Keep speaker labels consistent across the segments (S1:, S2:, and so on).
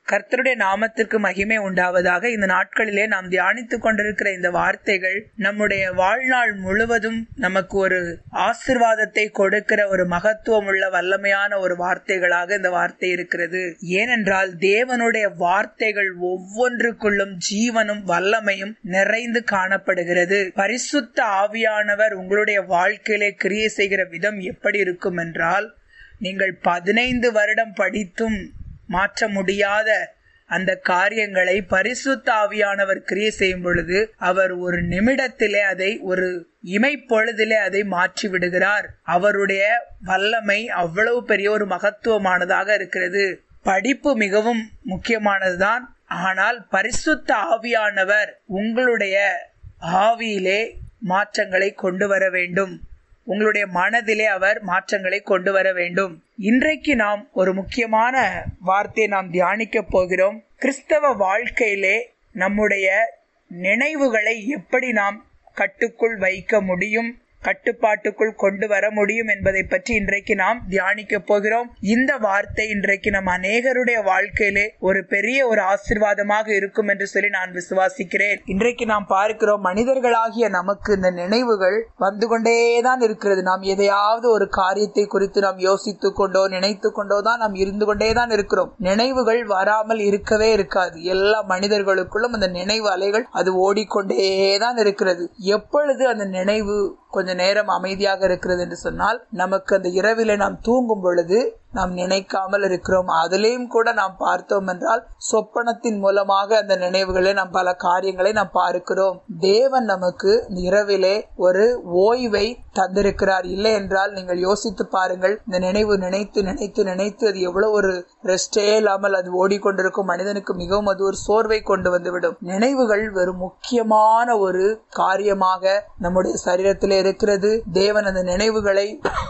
S1: கர்த்தருடைய நாமத்திற்கு மகிமை உண்டாவதாக இந்த நாட்களிலே நாம் தியானித்துக் கொண்டிருக்கிற இந்த வார்த்தைகள் நம்முடைய வாழ்நாள் முழுவதும் நமக்கு ஒரு ஆசிர்வாதத்தை கொடுக்கிற ஒரு மகத்துவம் உள்ள வல்லமையான ஒரு வார்த்தைகளாக இந்த வார்த்தை இருக்கிறது ஏனென்றால் தேவனுடைய வார்த்தைகள் ஒவ்வொன்றுக்குள்ளும் ஜீவனும் வல்லமையும் நிறைந்து காணப்படுகிறது பரிசுத்த ஆவியானவர் உங்களுடைய வாழ்க்கையிலே கிரியை செய்கிற விதம் எப்படி இருக்கும் என்றால் நீங்கள் பதினைந்து வருடம் படித்தும் மாற்ற முடியாத அந்த காரியங்களை பரிசுத்த ஆவியானவர் கிரியை செய்யும் பொழுது அவர் ஒரு நிமிடத்திலே அதை ஒரு இமைப்பொழுதிலே அதை மாற்றி விடுகிறார் அவருடைய வல்லமை அவ்வளவு பெரிய ஒரு மகத்துவமானதாக இருக்கிறது படிப்பு மிகவும் முக்கியமானதுதான் ஆனால் பரிசுத்த ஆவியானவர் உங்களுடைய ஆவியிலே மாற்றங்களை கொண்டு வர வேண்டும் உங்களுடைய மனதிலே அவர் மாற்றங்களை கொண்டு வர வேண்டும் இன்றைக்கு நாம் ஒரு முக்கியமான வார்த்தையை நாம் தியானிக்க போகிறோம் கிறிஸ்தவ வாழ்க்கையிலே நம்முடைய நினைவுகளை எப்படி நாம் கட்டுக்குள் வைக்க முடியும் கட்டுப்பாட்டுக்குள் கொண்டு வர முடியும் என்பதை பற்றி இன்றைக்கு நாம் தியானிக்க போகிறோம் இந்த வார்த்தை இன்றைக்கு நம் அநேகருடைய வாழ்க்கையிலே ஒரு பெரிய ஒரு ஆசிர்வாதமாக இருக்கும் என்று சொல்லி நான் விசுவாசிக்கிறேன் இன்றைக்கு நாம் பார்க்கிறோம் மனிதர்களாகிய நமக்கு இந்த நினைவுகள் வந்து கொண்டேதான் இருக்கிறது நாம் எதையாவது ஒரு காரியத்தை குறித்து நாம் யோசித்து கொண்டோ நினைத்து கொண்டோ தான் நாம் இருந்து கொண்டேதான் இருக்கிறோம் நினைவுகள் வராமல் இருக்கவே இருக்காது எல்லா மனிதர்களுக்குள்ளும் அந்த நினைவு அலைகள் அது ஓடிக்கொண்டேதான் இருக்கிறது எப்பொழுது அந்த நினைவு கொஞ்ச நேரம் அமைதியாக இருக்கிறது என்று சொன்னால் நமக்கு அந்த இரவில நாம் தூங்கும் பொழுது நாம் நினைக்காமல் இருக்கிறோம் அதிலேயும் கூட நாம் பார்த்தோம் என்றால் சொப்பனத்தின் மூலமாக அந்த நினைவுகளை நாம் பல காரியங்களை நாம் பார்க்கிறோம் தேவன் நமக்கு இரவிலே ஒரு ஓய்வை தந்திருக்கிறார் இல்லை என்றால் நீங்கள் யோசித்து பாருங்கள் இந்த நினைவு நினைத்து நினைத்து நினைத்து அது எவ்வளவு ஒரு ரெஸ்டே இல்லாமல் அது ஓடிக்கொண்டிருக்கும் மனிதனுக்கு மிகவும் அது ஒரு சோர்வை கொண்டு வந்துவிடும் நினைவுகள் வெறும் முக்கியமான ஒரு காரியமாக நம்முடைய சரீரத்திலே இருக்கிறது தேவன் அந்த நினைவுகளை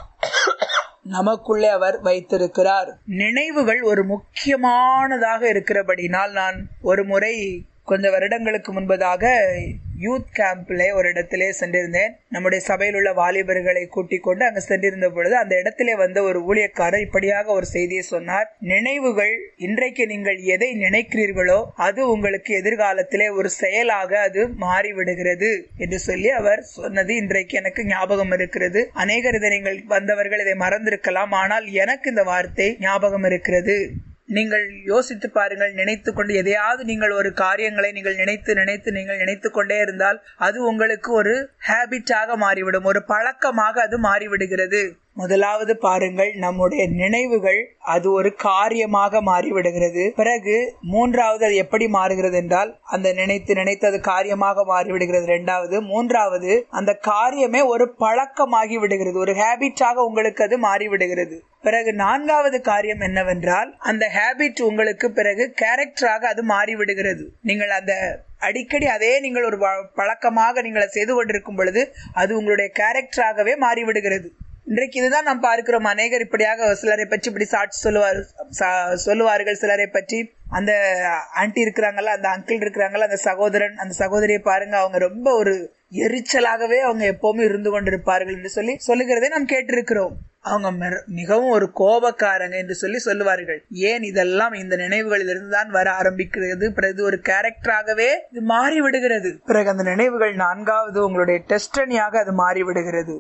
S1: நமக்குள்ளே அவர் வைத்திருக்கிறார் நினைவுகள் ஒரு முக்கியமானதாக இருக்கிறபடினால் நான் ஒரு முறை கொஞ்ச வருடங்களுக்கு முன்பதாக யூத் கேம்ப்ல ஒரு இடத்திலே சென்றிருந்தேன் நம்முடைய சபையில் உள்ள வாலிபர்களை கூட்டிக் கொண்டு அங்கு சென்றிருந்த பொழுது அந்த இடத்திலே வந்த ஒரு ஊழியக்காரர் இப்படியாக ஒரு செய்தியை சொன்னார் நினைவுகள் இன்றைக்கு நீங்கள் எதை நினைக்கிறீர்களோ அது உங்களுக்கு எதிர்காலத்திலே ஒரு செயலாக அது மாறிவிடுகிறது என்று சொல்லி அவர் சொன்னது இன்றைக்கு எனக்கு ஞாபகம் இருக்கிறது அநேகர் இதை நீங்கள் வந்தவர்கள் இதை மறந்திருக்கலாம் ஆனால் எனக்கு இந்த வார்த்தை ஞாபகம் இருக்கிறது நீங்கள் யோசித்து பாருங்கள் நினைத்து கொண்டு எதையாவது நீங்கள் ஒரு காரியங்களை நீங்கள் நினைத்து நினைத்து நீங்கள் நினைத்து கொண்டே இருந்தால் அது உங்களுக்கு ஒரு ஹேபிட்டாக மாறிவிடும் ஒரு பழக்கமாக அது மாறிவிடுகிறது முதலாவது பாருங்கள் நம்முடைய நினைவுகள் அது ஒரு காரியமாக மாறிவிடுகிறது பிறகு மூன்றாவது அது எப்படி மாறுகிறது என்றால் அந்த நினைத்து நினைத்து அது காரியமாக மாறிவிடுகிறது இரண்டாவது மூன்றாவது அந்த காரியமே ஒரு பழக்கமாகி விடுகிறது ஒரு ஹேபிட்டாக உங்களுக்கு அது மாறிவிடுகிறது பிறகு நான்காவது காரியம் என்னவென்றால் அந்த ஹேபிட் உங்களுக்கு பிறகு கேரக்டராக அது மாறிவிடுகிறது நீங்கள் அந்த அடிக்கடி அதே நீங்கள் ஒரு பழக்கமாக நீங்கள் செய்து கொண்டிருக்கும் பொழுது அது உங்களுடைய கேரக்டராகவே மாறிவிடுகிறது இன்றைக்கு இதுதான் நாம் பார்க்கிறோம் அநேகர் இப்படியாக சிலரை பற்றி இப்படி சாட்சி சொல்லுவார் சொல்லுவார்கள் சிலரை பற்றி அந்த ஆண்டி இருக்கிறாங்கல்ல அந்த அங்கிள் இருக்கிறாங்கல்ல அந்த சகோதரன் அந்த சகோதரியை பாருங்க அவங்க ரொம்ப ஒரு எரிச்சலாகவே அவங்க எப்பவுமே இருந்து கொண்டிருப்பார்கள் என்று சொல்லி சொல்லுகிறதை நாம் கேட்டிருக்கிறோம் அவங்க மிகவும் ஒரு கோபக்காரங்க என்று சொல்லி சொல்லுவார்கள் ஏன் இதெல்லாம் இந்த நினைவுகளில் இருந்து தான் வர ஆரம்பிக்கிறது பிறகு ஒரு கேரக்டராகவே இது மாறி விடுகிறது பிறகு அந்த நினைவுகள் நான்காவது உங்களுடைய டெஸ்டனியாக அது மாறி விடுகிறது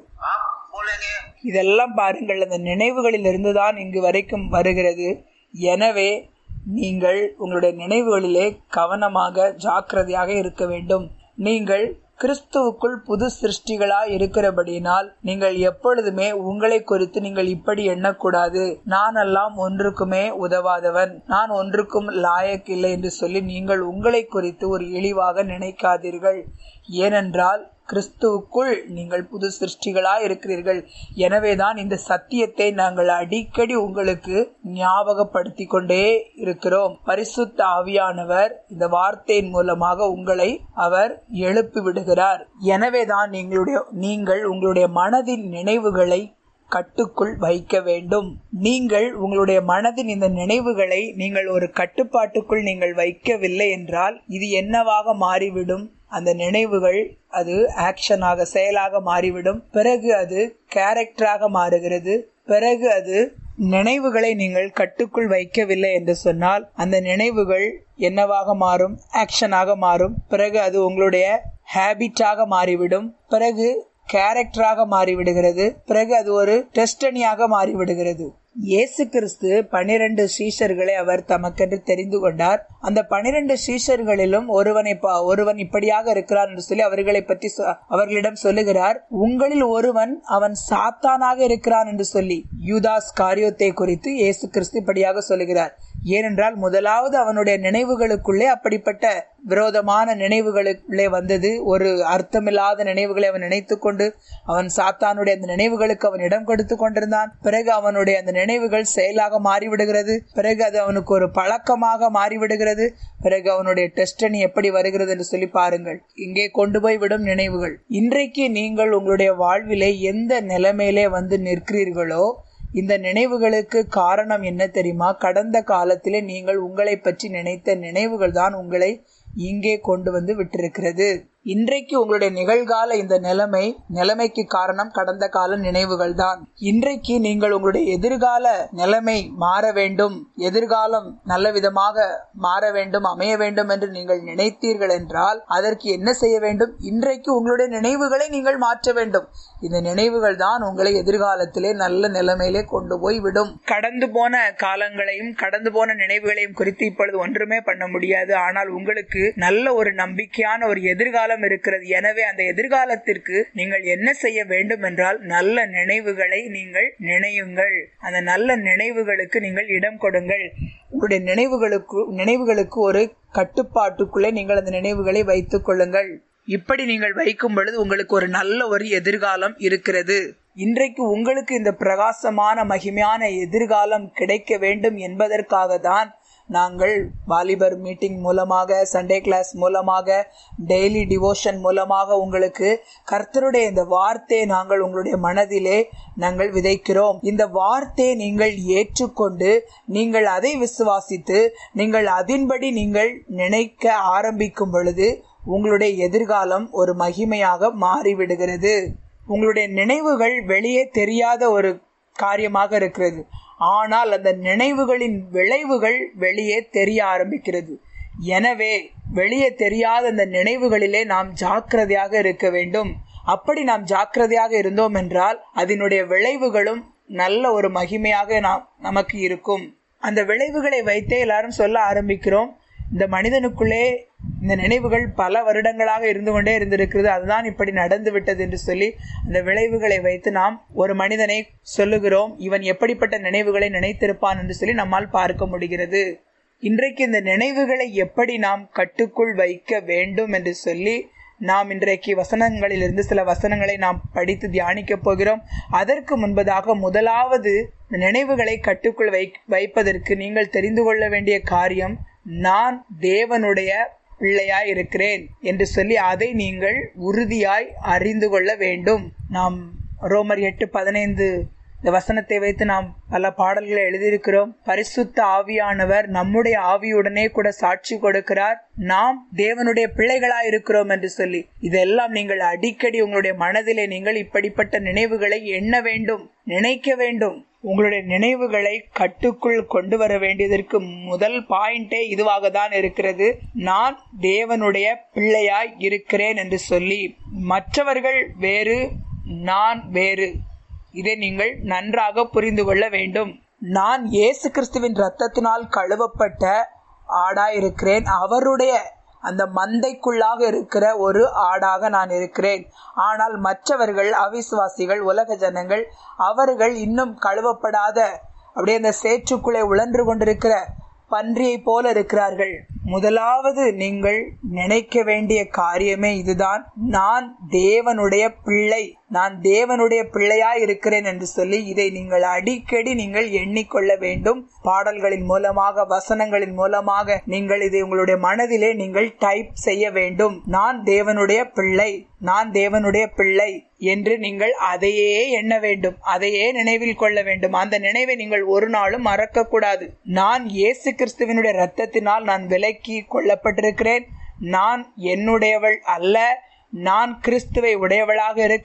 S1: இதெல்லாம் பாருங்கள் அந்த நினைவுகளில் இருந்துதான் இங்கு வரைக்கும் வருகிறது எனவே நீங்கள் உங்களுடைய நினைவுகளிலே கவனமாக ஜாக்கிரதையாக இருக்க வேண்டும் நீங்கள் கிறிஸ்துவுக்குள் புது சிருஷ்டிகளாய் இருக்கிறபடியினால் நீங்கள் எப்பொழுதுமே உங்களை குறித்து நீங்கள் இப்படி எண்ணக்கூடாது நான் எல்லாம் ஒன்றுக்குமே உதவாதவன் நான் ஒன்றுக்கும் லாயக் இல்லை என்று சொல்லி நீங்கள் உங்களை குறித்து ஒரு இழிவாக நினைக்காதீர்கள் ஏனென்றால் கிறிஸ்துவுக்குள் நீங்கள் புது சிருஷ்டிகளாய் இருக்கிறீர்கள் எனவேதான் இந்த சத்தியத்தை நாங்கள் அடிக்கடி உங்களுக்கு ஞாபகப்படுத்தி கொண்டே இருக்கிறோம் பரிசுத்த ஆவியானவர் இந்த வார்த்தையின் மூலமாக உங்களை அவர் எழுப்பி விடுகிறார் எனவேதான் நீங்களுடைய நீங்கள் உங்களுடைய மனதின் நினைவுகளை கட்டுக்குள் வைக்க வேண்டும் நீங்கள் உங்களுடைய மனதின் இந்த நினைவுகளை நீங்கள் ஒரு கட்டுப்பாட்டுக்குள் நீங்கள் வைக்கவில்லை என்றால் இது என்னவாக மாறிவிடும் அந்த நினைவுகள் அது ஆக்ஷனாக செயலாக மாறிவிடும் பிறகு அது கேரக்டராக மாறுகிறது பிறகு அது நினைவுகளை நீங்கள் கட்டுக்குள் வைக்கவில்லை என்று சொன்னால் அந்த நினைவுகள் என்னவாக மாறும் ஆக்ஷனாக மாறும் பிறகு அது உங்களுடைய ஹேபிட்டாக மாறிவிடும் பிறகு கேரக்டராக மாறிவிடுகிறது பிறகு அது ஒரு டெஸ்டனியாக மாறிவிடுகிறது இயேசு கிறிஸ்து பனிரெண்டு சீஷர்களை அவர் தமக்கென்று தெரிந்து கொண்டார் அந்த பனிரெண்டு சீஷர்களிலும் ஒருவனை ஒருவன் இப்படியாக இருக்கிறார் என்று சொல்லி அவர்களை பற்றி அவர்களிடம் சொல்லுகிறார் உங்களில் ஒருவன் அவன் சாத்தானாக இருக்கிறான் என்று சொல்லி யூதாஸ் காரியத்தை குறித்து இயேசு கிறிஸ்து இப்படியாக சொல்லுகிறார் ஏனென்றால் முதலாவது அவனுடைய நினைவுகளுக்குள்ளே அப்படிப்பட்ட விரோதமான நினைவுகளுக்குள்ளே வந்தது ஒரு அர்த்தமில்லாத நினைவுகளை அவன் நினைத்து கொண்டு அவன் சாத்தானுடைய அந்த நினைவுகளுக்கு அவன் இடம் கொடுத்து கொண்டிருந்தான் பிறகு அவனுடைய அந்த நினைவுகள் செயலாக மாறிவிடுகிறது பிறகு அது அவனுக்கு ஒரு பழக்கமாக மாறிவிடுகிறது பிறகு அவனுடைய டெஸ்டனி எப்படி வருகிறது என்று சொல்லி பாருங்கள் இங்கே கொண்டு போய் விடும் நினைவுகள் இன்றைக்கு நீங்கள் உங்களுடைய வாழ்விலே எந்த நிலைமையிலே வந்து நிற்கிறீர்களோ இந்த நினைவுகளுக்கு காரணம் என்ன தெரியுமா கடந்த காலத்திலே நீங்கள் உங்களை பற்றி நினைத்த நினைவுகள் தான் உங்களை இங்கே கொண்டு வந்து விட்டிருக்கிறது இன்றைக்கு உங்களுடைய நிகழ்கால இந்த நிலைமை நிலைமைக்கு காரணம் கடந்த கால நினைவுகள் தான் இன்றைக்கு நீங்கள் உங்களுடைய எதிர்கால நிலைமை மாற வேண்டும் எதிர்காலம் நல்ல விதமாக மாற வேண்டும் அமைய வேண்டும் என்று நீங்கள் நினைத்தீர்கள் என்றால் அதற்கு என்ன செய்ய வேண்டும் இன்றைக்கு உங்களுடைய நினைவுகளை நீங்கள் மாற்ற வேண்டும் இந்த நினைவுகள் தான் உங்களை எதிர்காலத்திலே நல்ல நிலைமையிலே கொண்டு போய் விடும் கடந்து போன காலங்களையும் கடந்து போன நினைவுகளையும் குறித்து இப்பொழுது ஒன்றுமே பண்ண முடியாது ஆனால் உங்களுக்கு நல்ல ஒரு நம்பிக்கையான ஒரு எதிர்காலம் எதிர்காலம் இருக்கிறது எனவே அந்த எதிர்காலத்திற்கு நீங்கள் என்ன செய்ய வேண்டும் என்றால் நல்ல நினைவுகளை நீங்கள் நினையுங்கள் அந்த நல்ல நினைவுகளுக்கு நீங்கள் இடம் கொடுங்கள் உங்களுடைய நினைவுகளுக்கு நினைவுகளுக்கு ஒரு கட்டுப்பாட்டுக்குள்ளே நீங்கள் அந்த நினைவுகளை வைத்துக் கொள்ளுங்கள் இப்படி நீங்கள் வைக்கும் பொழுது உங்களுக்கு ஒரு நல்ல ஒரு எதிர்காலம் இருக்கிறது இன்றைக்கு உங்களுக்கு இந்த பிரகாசமான மகிமையான எதிர்காலம் கிடைக்க வேண்டும் என்பதற்காக தான் நாங்கள் வாலிபர் மீட்டிங் மூலமாக சண்டே கிளாஸ் மூலமாக டெய்லி டிவோஷன் மூலமாக உங்களுக்கு கர்த்தருடைய இந்த வார்த்தையை நாங்கள் உங்களுடைய மனதிலே நாங்கள் விதைக்கிறோம் இந்த வார்த்தையை நீங்கள் ஏற்றுக்கொண்டு நீங்கள் அதை விசுவாசித்து நீங்கள் அதன்படி நீங்கள் நினைக்க ஆரம்பிக்கும் பொழுது உங்களுடைய எதிர்காலம் ஒரு மகிமையாக மாறிவிடுகிறது உங்களுடைய நினைவுகள் வெளியே தெரியாத ஒரு காரியமாக இருக்கிறது ஆனால் அந்த நினைவுகளின் விளைவுகள் வெளியே தெரிய ஆரம்பிக்கிறது எனவே வெளியே தெரியாத அந்த நினைவுகளிலே நாம் ஜாக்கிரதையாக இருக்க வேண்டும் அப்படி நாம் ஜாக்கிரதையாக இருந்தோம் என்றால் அதனுடைய விளைவுகளும் நல்ல ஒரு மகிமையாக நாம் நமக்கு இருக்கும் அந்த விளைவுகளை வைத்தே எல்லாரும் சொல்ல ஆரம்பிக்கிறோம் இந்த மனிதனுக்குள்ளே இந்த நினைவுகள் பல வருடங்களாக இருந்து கொண்டே இருந்திருக்கிறது அதுதான் இப்படி நடந்து விட்டது என்று சொல்லி அந்த விளைவுகளை வைத்து நாம் ஒரு மனிதனை சொல்லுகிறோம் இவன் எப்படிப்பட்ட நினைவுகளை நினைத்திருப்பான் என்று சொல்லி நம்மால் பார்க்க முடிகிறது இன்றைக்கு இந்த நினைவுகளை எப்படி நாம் கட்டுக்குள் வைக்க வேண்டும் என்று சொல்லி நாம் இன்றைக்கு வசனங்களிலிருந்து சில வசனங்களை நாம் படித்து தியானிக்க போகிறோம் அதற்கு முன்பதாக முதலாவது நினைவுகளை கட்டுக்குள் வை வைப்பதற்கு நீங்கள் தெரிந்து கொள்ள வேண்டிய காரியம் நான் தேவனுடைய பிள்ளையாய் இருக்கிறேன் என்று சொல்லி அதை நீங்கள் உறுதியாய் அறிந்து கொள்ள வேண்டும் நாம் ரோமர் எட்டு பதினைந்து இந்த வசனத்தை வைத்து நாம் பல பாடல்களை எழுதியிருக்கிறோம் பரிசுத்த ஆவியானவர் நம்முடைய ஆவியுடனே கூட சாட்சி கொடுக்கிறார் நாம் தேவனுடைய பிள்ளைகளாய் இருக்கிறோம் என்று சொல்லி இதெல்லாம் நீங்கள் அடிக்கடி உங்களுடைய மனதிலே நீங்கள் இப்படிப்பட்ட நினைவுகளை எண்ண வேண்டும் நினைக்க வேண்டும் உங்களுடைய நினைவுகளை கட்டுக்குள் கொண்டு வர வேண்டியதற்கு முதல் பாயிண்டே இதுவாக தான் இருக்கிறது நான் தேவனுடைய பிள்ளையாய் இருக்கிறேன் என்று சொல்லி மற்றவர்கள் வேறு நான் வேறு இதை நீங்கள் நன்றாக புரிந்து கொள்ள வேண்டும் நான் இயேசு கிறிஸ்துவின் ரத்தத்தினால் கழுவப்பட்ட ஆடாயிருக்கிறேன் அவருடைய அந்த மந்தைக்குள்ளாக இருக்கிற ஒரு ஆடாக நான் இருக்கிறேன் ஆனால் மற்றவர்கள் அவிசுவாசிகள் உலக ஜனங்கள் அவர்கள் இன்னும் கழுவப்படாத அப்படியே அந்த சேற்றுக்குள்ளே உழன்று கொண்டிருக்கிற பன்றியை போல இருக்கிறார்கள் முதலாவது நீங்கள் நினைக்க வேண்டிய காரியமே இதுதான் நான் தேவனுடைய பிள்ளை நான் தேவனுடைய பிள்ளையாய் இருக்கிறேன் என்று சொல்லி இதை நீங்கள் அடிக்கடி நீங்கள் எண்ணிக்கொள்ள வேண்டும் பாடல்களின் மூலமாக வசனங்களின் மூலமாக நீங்கள் இதை உங்களுடைய மனதிலே நீங்கள் டைப் செய்ய வேண்டும் நான் தேவனுடைய பிள்ளை நான் தேவனுடைய பிள்ளை என்று நீங்கள் அதையே எண்ண வேண்டும் அதையே நினைவில் கொள்ள வேண்டும் அந்த நினைவை நீங்கள் ஒரு நாளும் மறக்க கூடாது நான் இயேசு கிறிஸ்துவனுடைய ரத்தத்தினால் நான் விலக்கி கொள்ளப்பட்டிருக்கிறேன் நான் என்னுடையவள் அல்ல நான் கிறிஸ்துவை உடையவளாக இருக்கிறேன்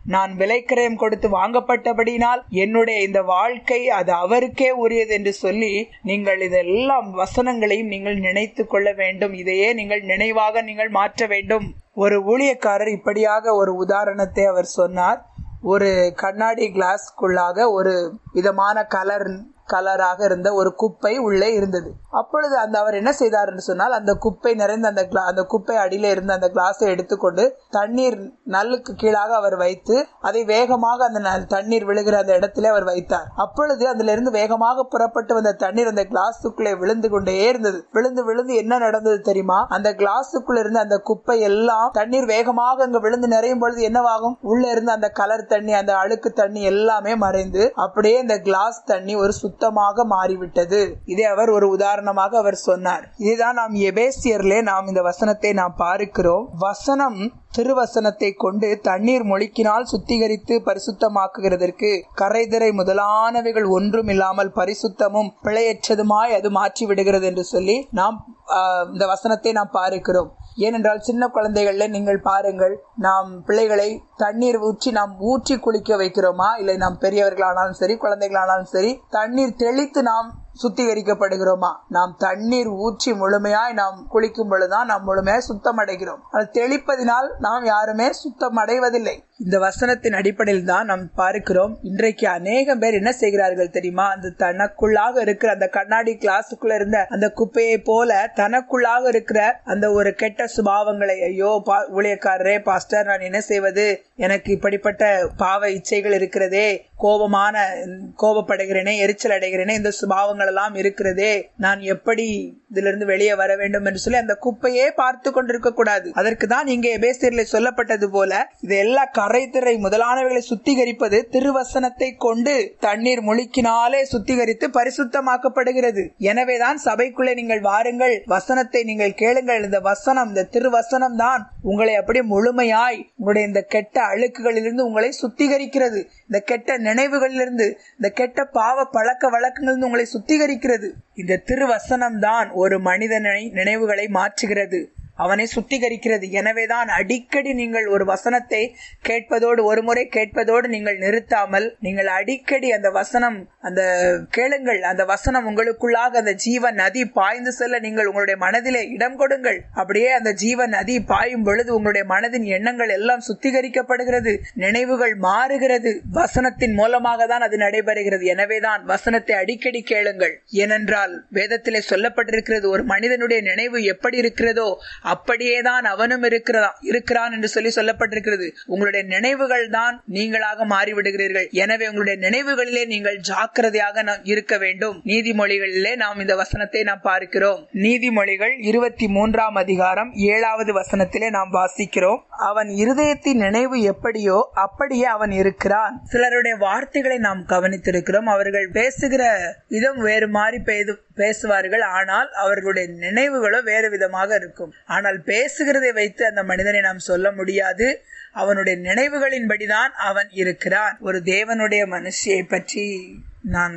S1: நான் விலைக்கிரயம் கொடுத்து வாங்கப்பட்டபடினால் என்னுடைய இந்த வாழ்க்கை அது அவருக்கே உரியது என்று சொல்லி நீங்கள் இதெல்லாம் வசனங்களையும் நீங்கள் நினைத்து கொள்ள வேண்டும் இதையே நீங்கள் நினைவாக நீங்கள் மாற்ற வேண்டும் ஒரு ஊழியக்காரர் இப்படியாக ஒரு உதாரணத்தை அவர் சொன்னார் ஒரு கண்ணாடி கிளாஸ்க்குள்ளாக ஒரு விதமான கலர் கலராக இருந்த ஒரு குப்பை உள்ளே இருந்தது அப்பொழுது அந்த அவர் என்ன செய்தார் என்று சொன்னால் அந்த குப்பை நிறைந்த அந்த கிளா அந்த குப்பை அடியில இருந்த அந்த கிளாஸை எடுத்துக்கொண்டு தண்ணீர் நல்லுக்கு கீழாக அவர் வைத்து அதை வேகமாக அந்த தண்ணீர் விழுகிற அந்த இடத்துல அவர் வைத்தார் அப்பொழுது அதுல இருந்து வேகமாக புறப்பட்டு வந்த தண்ணீர் அந்த கிளாஸுக்குள்ளே விழுந்து கொண்டே இருந்தது விழுந்து விழுந்து என்ன நடந்தது தெரியுமா அந்த கிளாஸுக்குள்ள இருந்த அந்த குப்பை எல்லாம் தண்ணீர் வேகமாக அங்க விழுந்து நிறையும் பொழுது என்னவாகும் உள்ள இருந்த அந்த கலர் தண்ணி அந்த அழுக்கு தண்ணி எல்லாமே மறைந்து அப்படியே இந்த கிளாஸ் தண்ணி ஒரு சுத்தமாக மாறிவிட்டது இதை அவர் ஒரு உதாரணமாக அவர் சொன்னார் இதுதான் நாம் எபேசியர்லே நாம் இந்த வசனத்தை நாம் பார்க்கிறோம் வசனம் திருவசனத்தை கொண்டு தண்ணீர் மொழிக்கினால் சுத்திகரித்து பரிசுத்தமாக்குகிறதற்கு கரைதிரை முதலானவைகள் ஒன்றும் இல்லாமல் பரிசுத்தமும் பிழையற்றதுமாய் அது மாற்றி விடுகிறது என்று சொல்லி நாம் இந்த வசனத்தை நாம் பார்க்கிறோம் ஏனென்றால் சின்ன குழந்தைகள்ல நீங்கள் பாருங்கள் நாம் பிள்ளைகளை தண்ணீர் ஊற்றி நாம் ஊற்றி குளிக்க வைக்கிறோமா இல்லை நாம் பெரியவர்களானாலும் சரி குழந்தைகளானாலும் சரி தண்ணீர் தெளித்து நாம் சுத்திகரிக்கப்படுகிறோமா நாம் தண்ணீர் ஊற்றி முழுமையாய் நாம் குளிக்கும் பொழுதுதான் நாம் முழுமையாய் சுத்தம் அடைகிறோம் அது தெளிப்பதினால் நாம் யாருமே சுத்தம் அடைவதில்லை இந்த வசனத்தின் அடிப்படையில் தான் நாம் பார்க்கிறோம் இன்றைக்கு அநேகம் பேர் என்ன செய்கிறார்கள் தெரியுமா அந்த தனக்குள்ளாக இருக்கிற அந்த கண்ணாடி கிளாஸுக்குள்ள இருந்த அந்த குப்பையை போல தனக்குள்ளாக இருக்கிற அந்த ஒரு கெட்ட சுபாவங்களை ஐயோ ஊழியக்காரரே பாஸ்டர் நான் என்ன செய்வது எனக்கு இப்படிப்பட்ட பாவ இச்சைகள் இருக்கிறதே கோபமான கோபப்படுகிறேனே எரிச்சல் அடைகிறேனே இந்த சுபாவங்கள் எல்லாம் இருக்கிறதே நான் எப்படி இதுல இருந்து வெளியே வர வேண்டும் என்று சொல்லி அந்த குப்பையே பார்த்து கொண்டிருக்க கூடாது அதற்கு தான் இங்கே எபேசியர்ல சொல்லப்பட்டது போல இது எல்லா கரைத்திரை முதலானவைகளை சுத்திகரிப்பது திருவசனத்தை கொண்டு தண்ணீர் முழுக்கினாலே சுத்திகரித்து பரிசுத்தமாக்கப்படுகிறது எனவேதான் சபைக்குள்ளே நீங்கள் வாருங்கள் வசனத்தை நீங்கள் கேளுங்கள் இந்த வசனம் இந்த திருவசனம் தான் உங்களை அப்படியே முழுமையாய் உங்களுடைய இந்த கெட்ட அழுக்குகளிலிருந்து உங்களை சுத்திகரிக்கிறது இந்த கெட்ட நினைவுகளிலிருந்து இந்த கெட்ட பாவ பழக்க வழக்கங்களிலிருந்து உங்களை சுத்திகரிக்கிறது இந்த திருவசனம் தான் ஒரு மனிதனை நினைவுகளை மாற்றுகிறது அவனை சுத்திகரிக்கிறது எனவேதான் அடிக்கடி நீங்கள் ஒரு வசனத்தை கேட்பதோடு ஒரு முறை கேட்பதோடு நீங்கள் நிறுத்தாமல் நீங்கள் அடிக்கடி அந்த வசனம் அந்த கேளுங்கள் அந்த வசனம் உங்களுக்குள்ளாக அந்த ஜீவ நதி பாய்ந்து செல்ல நீங்கள் உங்களுடைய மனதிலே இடம் கொடுங்கள் அப்படியே அந்த ஜீவ நதி பாயும் பொழுது உங்களுடைய மனதின் எண்ணங்கள் எல்லாம் சுத்திகரிக்கப்படுகிறது நினைவுகள் மாறுகிறது வசனத்தின் மூலமாக தான் அது நடைபெறுகிறது எனவேதான் வசனத்தை அடிக்கடி கேளுங்கள் ஏனென்றால் வேதத்திலே சொல்லப்பட்டிருக்கிறது ஒரு மனிதனுடைய நினைவு எப்படி இருக்கிறதோ அப்படியேதான் அவனும் இருக்கிறான் இருக்கிறான் என்று சொல்லி சொல்லப்பட்டிருக்கிறது உங்களுடைய நினைவுகள் தான் நீங்களாக மாறிவிடுகிறீர்கள் எனவே உங்களுடைய நினைவுகளிலே நீங்கள் ஜாக்கிரதையாக இருக்க வேண்டும் நீதிமொழிகளிலே நாம் இந்த வசனத்தை நாம் பார்க்கிறோம் நீதிமொழிகள் இருபத்தி மூன்றாம் அதிகாரம் ஏழாவது வசனத்திலே நாம் வாசிக்கிறோம் அவன் இருதயத்தின் நினைவு எப்படியோ அப்படியே அவன் இருக்கிறான் சிலருடைய வார்த்தைகளை நாம் கவனித்திருக்கிறோம் அவர்கள் பேசுகிற விதம் வேறு மாதிரி பேசுவார்கள் ஆனால் அவர்களுடைய நினைவுகளோ வேறு விதமாக இருக்கும் ஆனால் பேசுகிறதை வைத்து அந்த மனிதனை நாம் சொல்ல முடியாது அவனுடைய நினைவுகளின்படிதான் அவன் இருக்கிறான் ஒரு தேவனுடைய மனுஷியை பற்றி நான்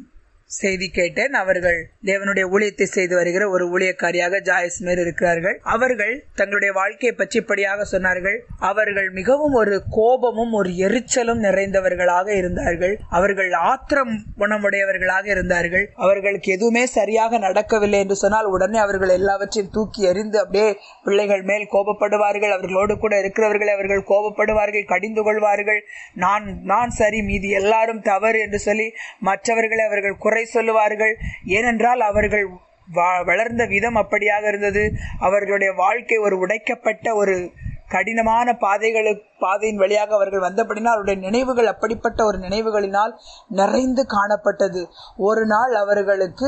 S1: செய்தி கேட்டேன் அவர்கள் தேவனுடைய ஊழியத்தை செய்து வருகிற ஒரு ஊழியக்காரியாக ஜாயஸ்மேர் இருக்கிறார்கள் அவர்கள் தங்களுடைய வாழ்க்கையை பற்றி இப்படியாக சொன்னார்கள் அவர்கள் மிகவும் ஒரு கோபமும் ஒரு எரிச்சலும் நிறைந்தவர்களாக இருந்தார்கள் அவர்கள் ஆத்திரம் குணமுடையவர்களாக இருந்தார்கள் அவர்களுக்கு எதுவுமே சரியாக நடக்கவில்லை என்று சொன்னால் உடனே அவர்கள் எல்லாவற்றையும் தூக்கி எறிந்து அப்படியே பிள்ளைகள் மேல் கோபப்படுவார்கள் அவர்களோடு கூட இருக்கிறவர்களை அவர்கள் கோபப்படுவார்கள் கடிந்து கொள்வார்கள் நான் நான் சரி மீதி எல்லாரும் தவறு என்று சொல்லி மற்றவர்களை அவர்கள் குறை சொல்லுவார்கள் ஏனென்றால் அவர்கள் வளர்ந்த விதம் அப்படியாக இருந்தது அவர்களுடைய வாழ்க்கை ஒரு உடைக்கப்பட்ட ஒரு கடினமான பாதைகளுக்கு பாதையின் வழியாக அவர்கள் வந்தபடினால் அவருடைய நினைவுகள் அப்படிப்பட்ட ஒரு நினைவுகளினால் நிறைந்து காணப்பட்டது ஒரு நாள் அவர்களுக்கு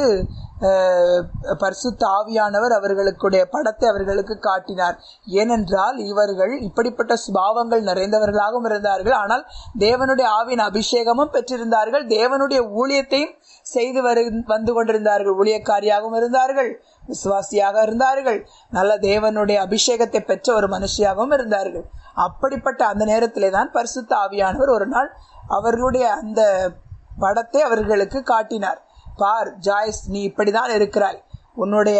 S1: பரிசுத்த ஆவியானவர் அவர்களுடைய படத்தை அவர்களுக்கு காட்டினார் ஏனென்றால் இவர்கள் இப்படிப்பட்ட சுபாவங்கள் நிறைந்தவர்களாகவும் இருந்தார்கள் ஆனால் தேவனுடைய ஆவின் அபிஷேகமும் பெற்றிருந்தார்கள் தேவனுடைய ஊழியத்தையும் செய்து வரு வந்து கொண்டிருந்தார்கள் ஊழியக்காரியாகவும் இருந்தார்கள் விசுவாசியாக இருந்தார்கள் நல்ல தேவனுடைய அபிஷேகத்தை பெற்ற ஒரு மனுஷியாகவும் இருந்தார்கள் அப்படிப்பட்ட அந்த நேரத்திலே தான் பரிசுத்த ஆவியானவர் ஒரு நாள் அவர்களுடைய அந்த படத்தை அவர்களுக்கு காட்டினார் பார் ஜாய்ஸ் நீ இப்படிதான் இருக்கிறாய் உன்னுடைய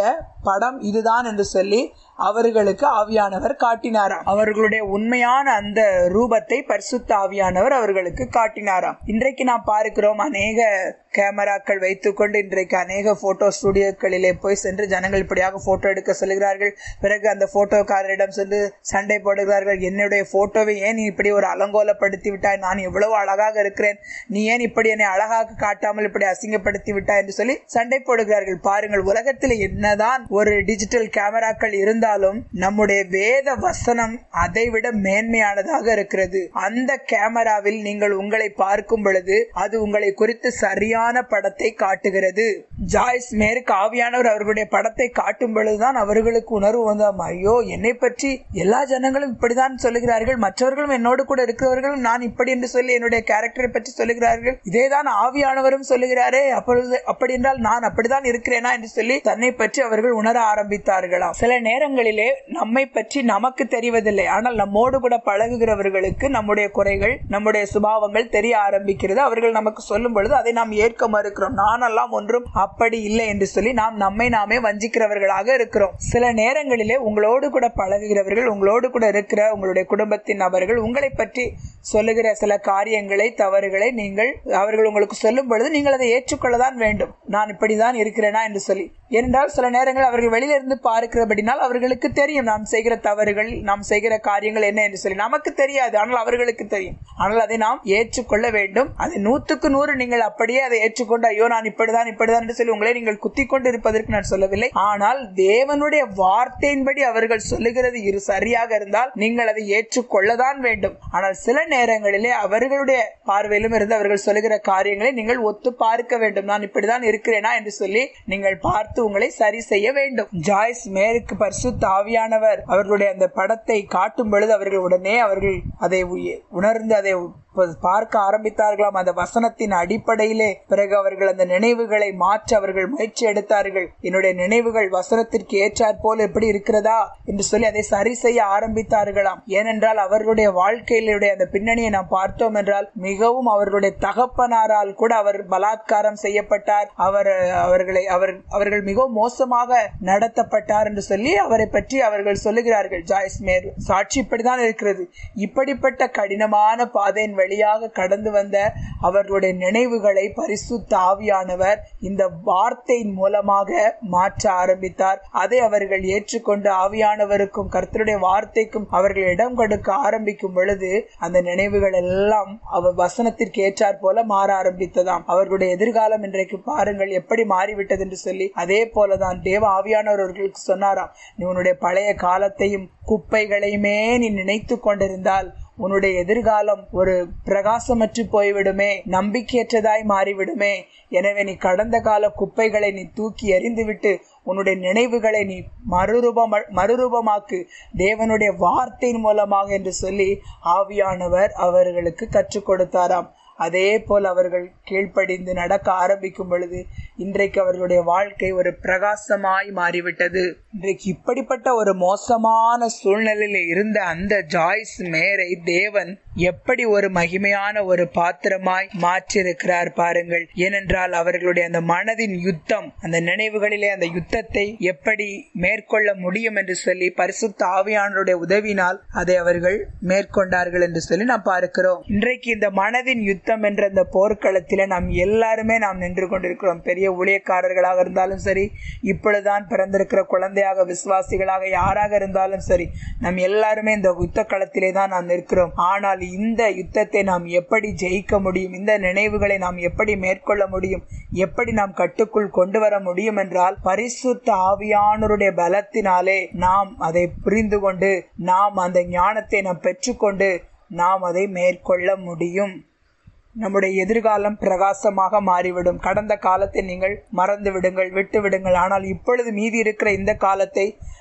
S1: படம் இதுதான் என்று சொல்லி அவர்களுக்கு ஆவியானவர் காட்டினாராம் அவர்களுடைய உண்மையான அந்த ரூபத்தை பரிசுத்த ஆவியானவர் அவர்களுக்கு காட்டினாராம் இன்றைக்கு நாம் பார்க்கிறோம் அநேக கேமராக்கள் வைத்துக்கொண்டு இன்றைக்கு அநேக போட்டோ ஸ்டுடியோக்களிலே போய் சென்று ஜனங்கள் இப்படியாக போட்டோ எடுக்க சொல்கிறார்கள் பிறகு அந்த போட்டோக்காரரிடம் சென்று சண்டை போடுகிறார்கள் என்னுடைய போட்டோவை ஏன் நீ இப்படி ஒரு அலங்கோலப்படுத்தி விட்டாய் நான் எவ்வளவு அழகாக இருக்கிறேன் நீ ஏன் இப்படி என்னை அழகாக காட்டாமல் இப்படி அசிங்கப்படுத்தி விட்டாய் என்று சொல்லி சண்டை போடுகிறார்கள் பாருங்கள் உலகத்தில் என்னதான் ஒரு டிஜிட்டல் கேமராக்கள் இருந்தாலும் நம்முடைய வேத வசனம் அதைவிட மேன்மையானதாக இருக்கிறது அந்த கேமராவில் நீங்கள் உங்களை பார்க்கும் பொழுது அது உங்களை குறித்து சரியான படத்தை காட்டுகிறது ஜாய்ஸ் மேற்கு ஆவியானவர் அவர்களுடைய படத்தை காட்டும் பொழுதுதான் அவர்களுக்கு உணர்வு வந்தாம் ஐயோ என்னை பற்றி எல்லா ஜனங்களும் இப்படிதான் சொல்லுகிறார்கள் மற்றவர்களும் என்னோடு கூட இருக்கிறவர்களும் நான் இப்படி என்று சொல்லி என்னுடைய கேரக்டரை பற்றி சொல்லுகிறார்கள் இதேதான் ஆவியானவரும் சொல்லுகிறாரே அப்பொழுது அப்படி என்றால் நான் அப்படிதான் இருக்கிறேனா என்று சொல்லி தன்னை பற்றி அவர்கள் உணர ஆரம்பித்தார்களாம் சில நேரங்களிலே நம்மை பற்றி நமக்கு தெரிவதில்லை ஆனால் நம்மோடு கூட பழகுகிறவர்களுக்கு நம்முடைய குறைகள் நம்முடைய சுபாவங்கள் தெரிய ஆரம்பிக்கிறது அவர்கள் நமக்கு சொல்லும் பொழுது அதை நாம் ஏற்க மறுக்கிறோம் நானெல்லாம் ஒன்றும் அப்படி இல்லை என்று சொல்லி நாம் நம்மை நாமே வஞ்சிக்கிறவர்களாக இருக்கிறோம் சில நேரங்களிலே உங்களோடு கூட பழகுகிறவர்கள் உங்களோடு கூட இருக்கிற உங்களுடைய குடும்பத்தின் நபர்கள் உங்களை பற்றி சொல்லுகிற சில காரியங்களை தவறுகளை நீங்கள் அவர்கள் உங்களுக்கு சொல்லும் பொழுது நீங்கள் அதை ஏற்றுக்கொள்ளதான் வேண்டும் நான் இப்படிதான் இருக்கிறேனா என்று சொல்லி ஏனென்றால் சில நேரங்கள் அவர்கள் வெளியிலிருந்து பார்க்கிறபடினால் அவர்களுக்கு தெரியும் நாம் செய்கிற தவறுகள் நாம் செய்கிற காரியங்கள் என்ன என்று சொல்லி நமக்கு தெரியாது ஆனால் அவர்களுக்கு தெரியும் ஆனால் அதை நாம் ஏற்றுக்கொள்ள வேண்டும் அதை நூத்துக்கு நூறு நீங்கள் அப்படியே அதை ஏற்றுக்கொண்டு ஐயோ நான் இப்படிதான் இப்படிதான் என்று சொல்லி உங்களை நீங்கள் குத்தி கொண்டு இருப்பதற்கு நான் சொல்லவில்லை ஆனால் தேவனுடைய வார்த்தையின்படி அவர்கள் சொல்லுகிறது இரு சரியாக இருந்தால் நீங்கள் அதை ஏற்றுக்கொள்ளதான் வேண்டும் ஆனால் சில நேரங்களிலே அவர்களுடைய பார்வையிலும் இருந்து அவர்கள் சொல்லுகிற காரியங்களை நீங்கள் ஒத்து பார்க்க வேண்டும் நான் இப்படிதான் இருக்கிறேனா என்று சொல்லி நீங்கள் பார்த்து உங்களை சரி செய்ய வேண்டும் ஜாய்ஸ் மேற்கு பரிசு தாவியானவர் அவர்களுடைய அந்த படத்தை காட்டும் பொழுது அவர்கள் உடனே அவர்கள் அதை உணர்ந்து அதை பார்க்க ஆரம்பித்தார்களாம் அந்த வசனத்தின் அடிப்படையிலே பிறகு அவர்கள் அந்த நினைவுகளை மாற்ற அவர்கள் முயற்சி எடுத்தார்கள் என்னுடைய நினைவுகள் வசனத்திற்கு ஏற்றாற் போல் எப்படி இருக்கிறதா என்று சொல்லி அதை சரி செய்ய ஆரம்பித்தார்களாம் ஏனென்றால் அவர்களுடைய வாழ்க்கையிலுடைய அந்த பின்னணியை நாம் பார்த்தோம் என்றால் மிகவும் அவர்களுடைய தகப்பனாரால் கூட அவர் பலாத்காரம் செய்யப்பட்டார் அவர் அவர்களை அவர் அவர்கள் மிகவும் மோசமாக நடத்தப்பட்டார் என்று சொல்லி அவரை பற்றி அவர்கள் சொல்லுகிறார்கள் ஜாய்ஸ் மேர் சாட்சி இப்படிதான் இருக்கிறது இப்படிப்பட்ட கடினமான பாதையின் வழியாக கடந்து வந்த அவர்களுடைய நினைவுகளை பரிசுத்த ஆவியானவர் இந்த வார்த்தையின் மூலமாக மாற்ற ஆரம்பித்தார் அதை அவர்கள் ஏற்றுக்கொண்டு ஆவியானவருக்கும் கர்த்தருடைய வார்த்தைக்கும் அவர்கள் இடம் கொடுக்க ஆரம்பிக்கும் பொழுது அந்த நினைவுகள் எல்லாம் அவர் வசனத்திற்கு ஏற்றாற் போல மாற ஆரம்பித்ததாம் அவர்களுடைய எதிர்காலம் இன்றைக்கு பாருங்கள் எப்படி மாறிவிட்டது என்று சொல்லி அதே போலதான் தேவ ஆவியானவர் அவர்களுக்கு சொன்னாராம் நீ உன்னுடைய பழைய காலத்தையும் குப்பைகளையுமே நீ நினைத்து கொண்டிருந்தால் உன்னுடைய எதிர்காலம் ஒரு பிரகாசமற்று போய்விடுமே நம்பிக்கையற்றதாய் மாறிவிடுமே எனவே நீ கடந்த கால குப்பைகளை நீ தூக்கி எறிந்துவிட்டு உன்னுடைய நினைவுகளை நீ மறுரூபம் மறுரூபமாக்கு தேவனுடைய வார்த்தையின் மூலமாக என்று சொல்லி ஆவியானவர் அவர்களுக்கு கற்றுக் கொடுத்தாராம் அதே போல் அவர்கள் கீழ்ப்படிந்து நடக்க ஆரம்பிக்கும் பொழுது இன்றைக்கு அவர்களுடைய வாழ்க்கை ஒரு பிரகாசமாய் மாறிவிட்டது இன்றைக்கு இப்படிப்பட்ட ஒரு மோசமான சூழ்நிலையில் இருந்த அந்த ஜாய்ஸ் மேரை தேவன் எப்படி ஒரு மகிமையான ஒரு பாத்திரமாய் மாற்றிருக்கிறார் பாருங்கள் ஏனென்றால் அவர்களுடைய அந்த மனதின் யுத்தம் அந்த நினைவுகளிலே அந்த யுத்தத்தை எப்படி மேற்கொள்ள முடியும் என்று சொல்லி பரிசுத்த ஆவியானருடைய உதவினால் அதை அவர்கள் மேற்கொண்டார்கள் என்று சொல்லி நாம் பார்க்கிறோம் இன்றைக்கு இந்த மனதின் யுத்தம் என்ற இந்த போர்க்களத்தில நாம் எல்லாருமே நாம் நின்று கொண்டிருக்கிறோம் பெரிய ஊழியக்காரர்களாக இருந்தாலும் சரி இப்பொழுதுதான் பிறந்திருக்கிற குழந்தையாக விசுவாசிகளாக யாராக இருந்தாலும் சரி நாம் எல்லாருமே இந்த யுத்த களத்திலே தான் நாம் நிற்கிறோம் ஆனால் இந்த யுத்தத்தை நாம் எப்படி ஜெயிக்க முடியும் இந்த நினைவுகளை நாம் எப்படி மேற்கொள்ள முடியும் எப்படி நாம் கட்டுக்குள் கொண்டு வர முடியும் என்றால் பரிசுத்த ஆவியானருடைய பலத்தினாலே நாம் அதை புரிந்து கொண்டு நாம் அந்த ஞானத்தை நாம் பெற்றுக்கொண்டு நாம் அதை மேற்கொள்ள முடியும் நம்முடைய எதிர்காலம் பிரகாசமாக மாறிவிடும் கடந்த காலத்தை நீங்கள் மறந்து விடுங்கள் விட்டு விடுங்கள் ஆனால் இப்பொழுது மீதி இருக்கிற இந்த காலத்தை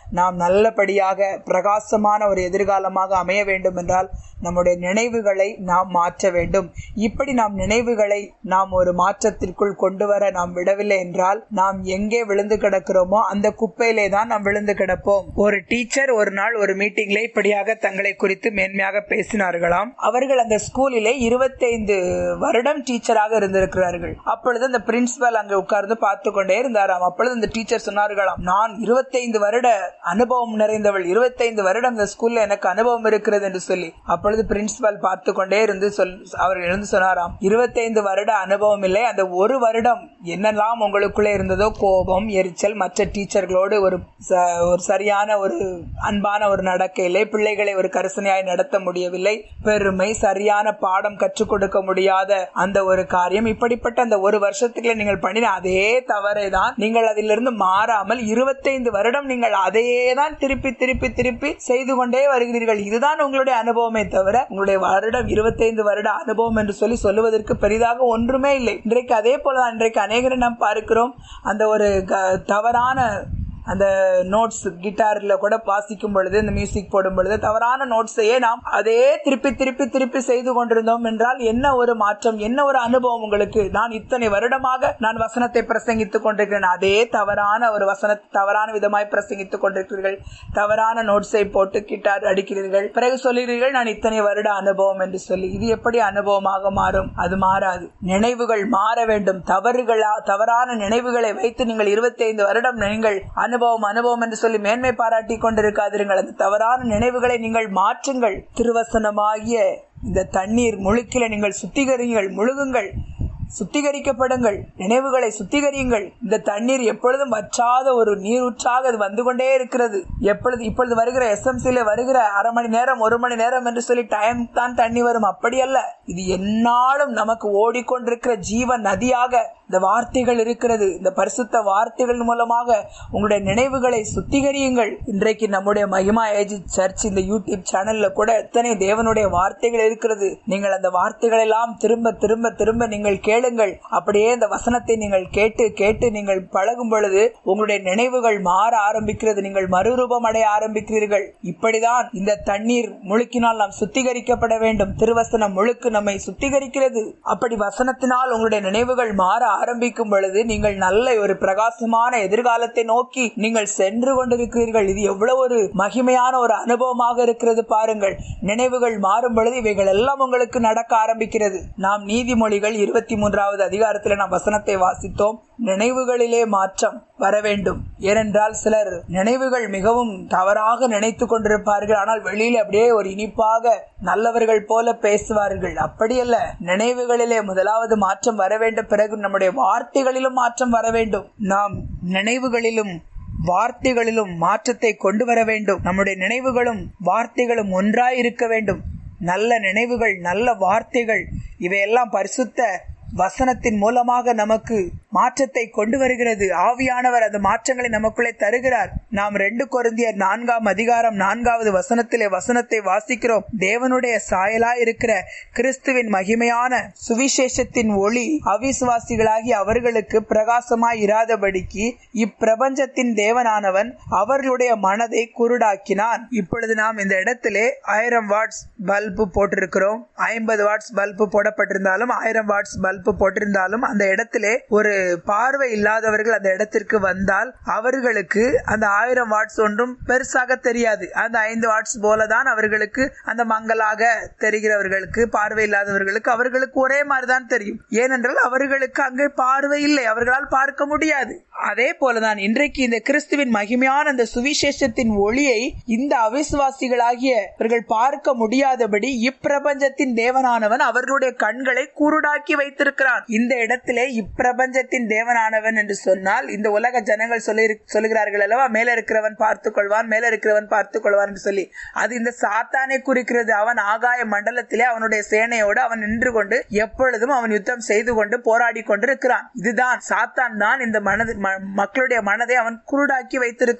S1: நாம் நல்லபடியாக பிரகாசமான ஒரு எதிர்காலமாக அமைய வேண்டும் என்றால் நம்முடைய நினைவுகளை நாம் மாற்ற வேண்டும் இப்படி நாம் நினைவுகளை நாம் ஒரு மாற்றத்திற்குள் கொண்டு வர நாம் விடவில்லை என்றால் நாம் எங்கே விழுந்து கிடக்கிறோமோ அந்த குப்பையிலே தான் நாம் விழுந்து கிடப்போம் ஒரு டீச்சர் ஒரு நாள் ஒரு மீட்டிங்ல இப்படியாக தங்களை குறித்து மேன்மையாக பேசினார்களாம் அவர்கள் அந்த ஸ்கூலிலே இருபத்தைந்து வருடம் டீச்சராக இருந்திருக்கிறார்கள் அப்பொழுது அந்த பிரின்சிபல் அங்கே உட்கார்ந்து பார்த்து கொண்டே இருந்தாராம் அப்பொழுது அந்த டீச்சர் சொன்னார்களாம் நான் இருபத்தைந்து வருட அனுபவம் நிறைந்தவள் இருபத்தைந்து வருடம் இந்த ஸ்கூல்ல எனக்கு அனுபவம் இருக்கிறது என்று சொல்லி அப்பொழுது பிரின்சிபல் பார்த்து கொண்டே இருந்து சொல் அவர் எழுந்து சொன்னாராம் இருபத்தைந்து வருட அனுபவம் இல்லை அந்த ஒரு வருடம் என்னெல்லாம் உங்களுக்குள்ளே இருந்ததோ கோபம் எரிச்சல் மற்ற டீச்சர்களோடு ஒரு ஒரு சரியான ஒரு அன்பான ஒரு நடக்கையிலே பிள்ளைகளை ஒரு கரிசனையாய் நடத்த முடியவில்லை பெருமை சரியான பாடம் கற்றுக் கொடுக்க முடியாத அந்த ஒரு காரியம் இப்படிப்பட்ட அந்த ஒரு வருஷத்துக்குள்ள நீங்கள் பண்ணின அதே தவறை தான் நீங்கள் அதிலிருந்து மாறாமல் இருபத்தைந்து வருடம் நீங்கள் அதையே தான் திருப்பி திருப்பி திருப்பி செய்து கொண்டே வருகிறீர்கள் இதுதான் உங்களுடைய அனுபவமே தவிர உங்களுடைய வருடம் இருபத்தைந்து வருட அனுபவம் என்று சொல்லி சொல்லுவதற்கு பெரிதாக ஒன்றுமே இல்லை இன்றைக்கு அதே போலதான் இன்றைக்கு அநேகரை நாம் பார்க்கிறோம் அந்த ஒரு தவறான அந்த நோட்ஸ் கிட்டாரில் கூட வாசிக்கும் பொழுது இந்த மியூசிக் போடும் பொழுது தவறான நோட்ஸையே நாம் அதே திருப்பி திருப்பி திருப்பி செய்து கொண்டிருந்தோம் என்றால் என்ன ஒரு மாற்றம் என்ன ஒரு அனுபவம் உங்களுக்கு நான் இத்தனை வருடமாக நான் வசனத்தை பிரசங்கித்துக் கொண்டிருக்கிறேன் அதே தவறான ஒரு வசன தவறான விதமாய் பிரசங்கித்துக் கொண்டிருக்கிறீர்கள் தவறான நோட்ஸை போட்டு கிட்டார் அடிக்கிறீர்கள் பிறகு சொல்கிறீர்கள் நான் இத்தனை வருட அனுபவம் என்று சொல்லி இது எப்படி அனுபவமாக மாறும் அது மாறாது நினைவுகள் மாற வேண்டும் தவறுகளா தவறான நினைவுகளை வைத்து நீங்கள் இருபத்தைந்து வருடம் நீங்கள் அனுபவம் அனுபவம் என்று சொல்லி மேன்மை பாராட்டி கொண்டிருக்காதிருங்கள் அந்த தவறான நினைவுகளை நீங்கள் மாற்றுங்கள் திருவசனமாகிய இந்த தண்ணீர் முழுக்கில நீங்கள் சுத்திகரிங்கள் முழுகுங்கள் சுத்திகரிக்கப்படுங்கள் நினைவுகளை சுத்திகரியுங்கள் இந்த தண்ணீர் எப்பொழுதும் வற்றாத ஒரு நீரூற்றாக அது வந்து கொண்டே இருக்கிறது எப்பொழுது இப்பொழுது வருகிற எஸ்எம்சியில வருகிற அரை மணி நேரம் ஒரு மணி நேரம் என்று சொல்லி டைம் தான் தண்ணி வரும் அப்படி அல்ல இது என்னாலும் நமக்கு ஓடிக்கொண்டிருக்கிற ஜீவ நதியாக இந்த வார்த்தைகள் இருக்கிறது இந்த பரிசுத்த வார்த்தைகள் மூலமாக உங்களுடைய நினைவுகளை சுத்திகரியுங்கள் இன்றைக்கு நம்முடைய மகிமா ஏஜி சர்ச் இந்த யூடியூப் சேனல்ல கூட எத்தனை தேவனுடைய வார்த்தைகள் இருக்கிறது நீங்கள் அந்த வார்த்தைகள் எல்லாம் திரும்ப திரும்ப திரும்ப நீங்கள் கேளுங்கள் அப்படியே இந்த வசனத்தை நீங்கள் கேட்டு கேட்டு நீங்கள் பழகும் பொழுது உங்களுடைய நினைவுகள் மாற ஆரம்பிக்கிறது நீங்கள் மறுரூபம் அடைய ஆரம்பிக்கிறீர்கள் இப்படிதான் இந்த தண்ணீர் முழுக்கினால் நாம் சுத்திகரிக்கப்பட வேண்டும் திருவசனம் முழுக்கு நம்மை சுத்திகரிக்கிறது அப்படி வசனத்தினால் உங்களுடைய நினைவுகள் மாற ஆரம்பிக்கும் பொழுது நீங்கள் நல்ல ஒரு பிரகாசமான எதிர்காலத்தை நோக்கி நீங்கள் சென்று கொண்டிருக்கிறீர்கள் இது எவ்வளவு ஒரு மகிமையான ஒரு அனுபவமாக இருக்கிறது பாருங்கள் நினைவுகள் மாறும் பொழுது இவைகள் எல்லாம் உங்களுக்கு நடக்க ஆரம்பிக்கிறது நாம் நீதிமொழிகள் இருபத்தி மூன்றாவது அதிகாரத்தில் நாம் வசனத்தை வாசித்தோம் நினைவுகளிலே மாற்றம் வர வேண்டும் ஏனென்றால் சிலர் நினைவுகள் மிகவும் தவறாக நினைத்து கொண்டிருப்பார்கள் ஆனால் வெளியில அப்படியே ஒரு இனிப்பாக நல்லவர்கள் போல பேசுவார்கள் அப்படியல்ல நினைவுகளிலே முதலாவது மாற்றம் வர வேண்டும் பிறகு நம்முடைய வார்த்தைகளிலும் மாற்றம் வர வேண்டும் நாம் நினைவுகளிலும் வார்த்தைகளிலும் மாற்றத்தை கொண்டு வர வேண்டும் நம்முடைய நினைவுகளும் வார்த்தைகளும் ஒன்றாய் இருக்க வேண்டும் நல்ல நினைவுகள் நல்ல வார்த்தைகள் இவையெல்லாம் பரிசுத்த வசனத்தின் மூலமாக நமக்கு மாற்றத்தை கொண்டு வருகிறது ஆவியானவர் அந்த மாற்றங்களை நமக்குள்ளே தருகிறார் நாம் ரெண்டு கொருந்தியர் நான்காம் அதிகாரம் நான்காவது வசனத்திலே வசனத்தை வாசிக்கிறோம் தேவனுடைய சாயலா இருக்கிற கிறிஸ்துவின் மகிமையான சுவிசேஷத்தின் ஒளி அவிசுவாசிகளாகி அவர்களுக்கு பிரகாசமாய் இராதபடிக்கு இப்பிரபஞ்சத்தின் தேவனானவன் அவர்களுடைய மனதை குருடாக்கினான் இப்பொழுது நாம் இந்த இடத்திலே ஆயிரம் வாட்ஸ் பல்பு போட்டிருக்கிறோம் ஐம்பது வாட்ஸ் பல்பு போடப்பட்டிருந்தாலும் ஆயிரம் வாட்ஸ் பல்பு போட்டிருந்தாலும் அந்த இடத்திலே ஒரு பார்வை இல்லாதவர்கள் அந்த இடத்திற்கு வந்தால் அவர்களுக்கு அந்த ஆயிரம் வாட்ஸ் ஒன்றும் பெருசாக தெரியாது அந்த ஐந்து வாட்ஸ் போலதான் அவர்களுக்கு அந்த மங்கலாக தெரிகிறவர்களுக்கு பார்வை இல்லாதவர்களுக்கு அவர்களுக்கு ஒரே மாதிரிதான் தெரியும் ஏனென்றால் அவர்களுக்கு அங்கே பார்வை இல்லை அவர்களால் பார்க்க முடியாது அதே போலதான் இன்றைக்கு இந்த கிறிஸ்துவின் மகிமையான அந்த சுவிசேஷத்தின் ஒளியை இந்த அவிசுவாசிகளாகிய இவர்கள் பார்க்க முடியாதபடி இப்பிரபஞ்சத்தின் தேவனானவன் அவர்களுடைய கண்களை குருடாக்கி வைத்திருக்கிறான் இந்த இடத்திலே இப்பிரபஞ்சத்தின் தேவனானவன் என்று சொன்னால் இந்த உலக ஜனங்கள் சொல்லி சொல்லுகிறார்கள் அல்லவா மேல இருக்கிறவன் பார்த்துக் கொள்வான் மேல இருக்கிறவன் பார்த்துக் கொள்வான் என்று சொல்லி அது இந்த சாத்தானை குறிக்கிறது அவன் ஆகாய மண்டலத்திலே அவனுடைய சேனையோடு அவன் நின்று கொண்டு எப்பொழுதும் அவன் யுத்தம் செய்து கொண்டு போராடி கொண்டிருக்கிறான் இதுதான் சாத்தான் தான் இந்த மனது மக்களுடைய மனதை அவன் குருடாக்கி வைத்திருக்கிறான்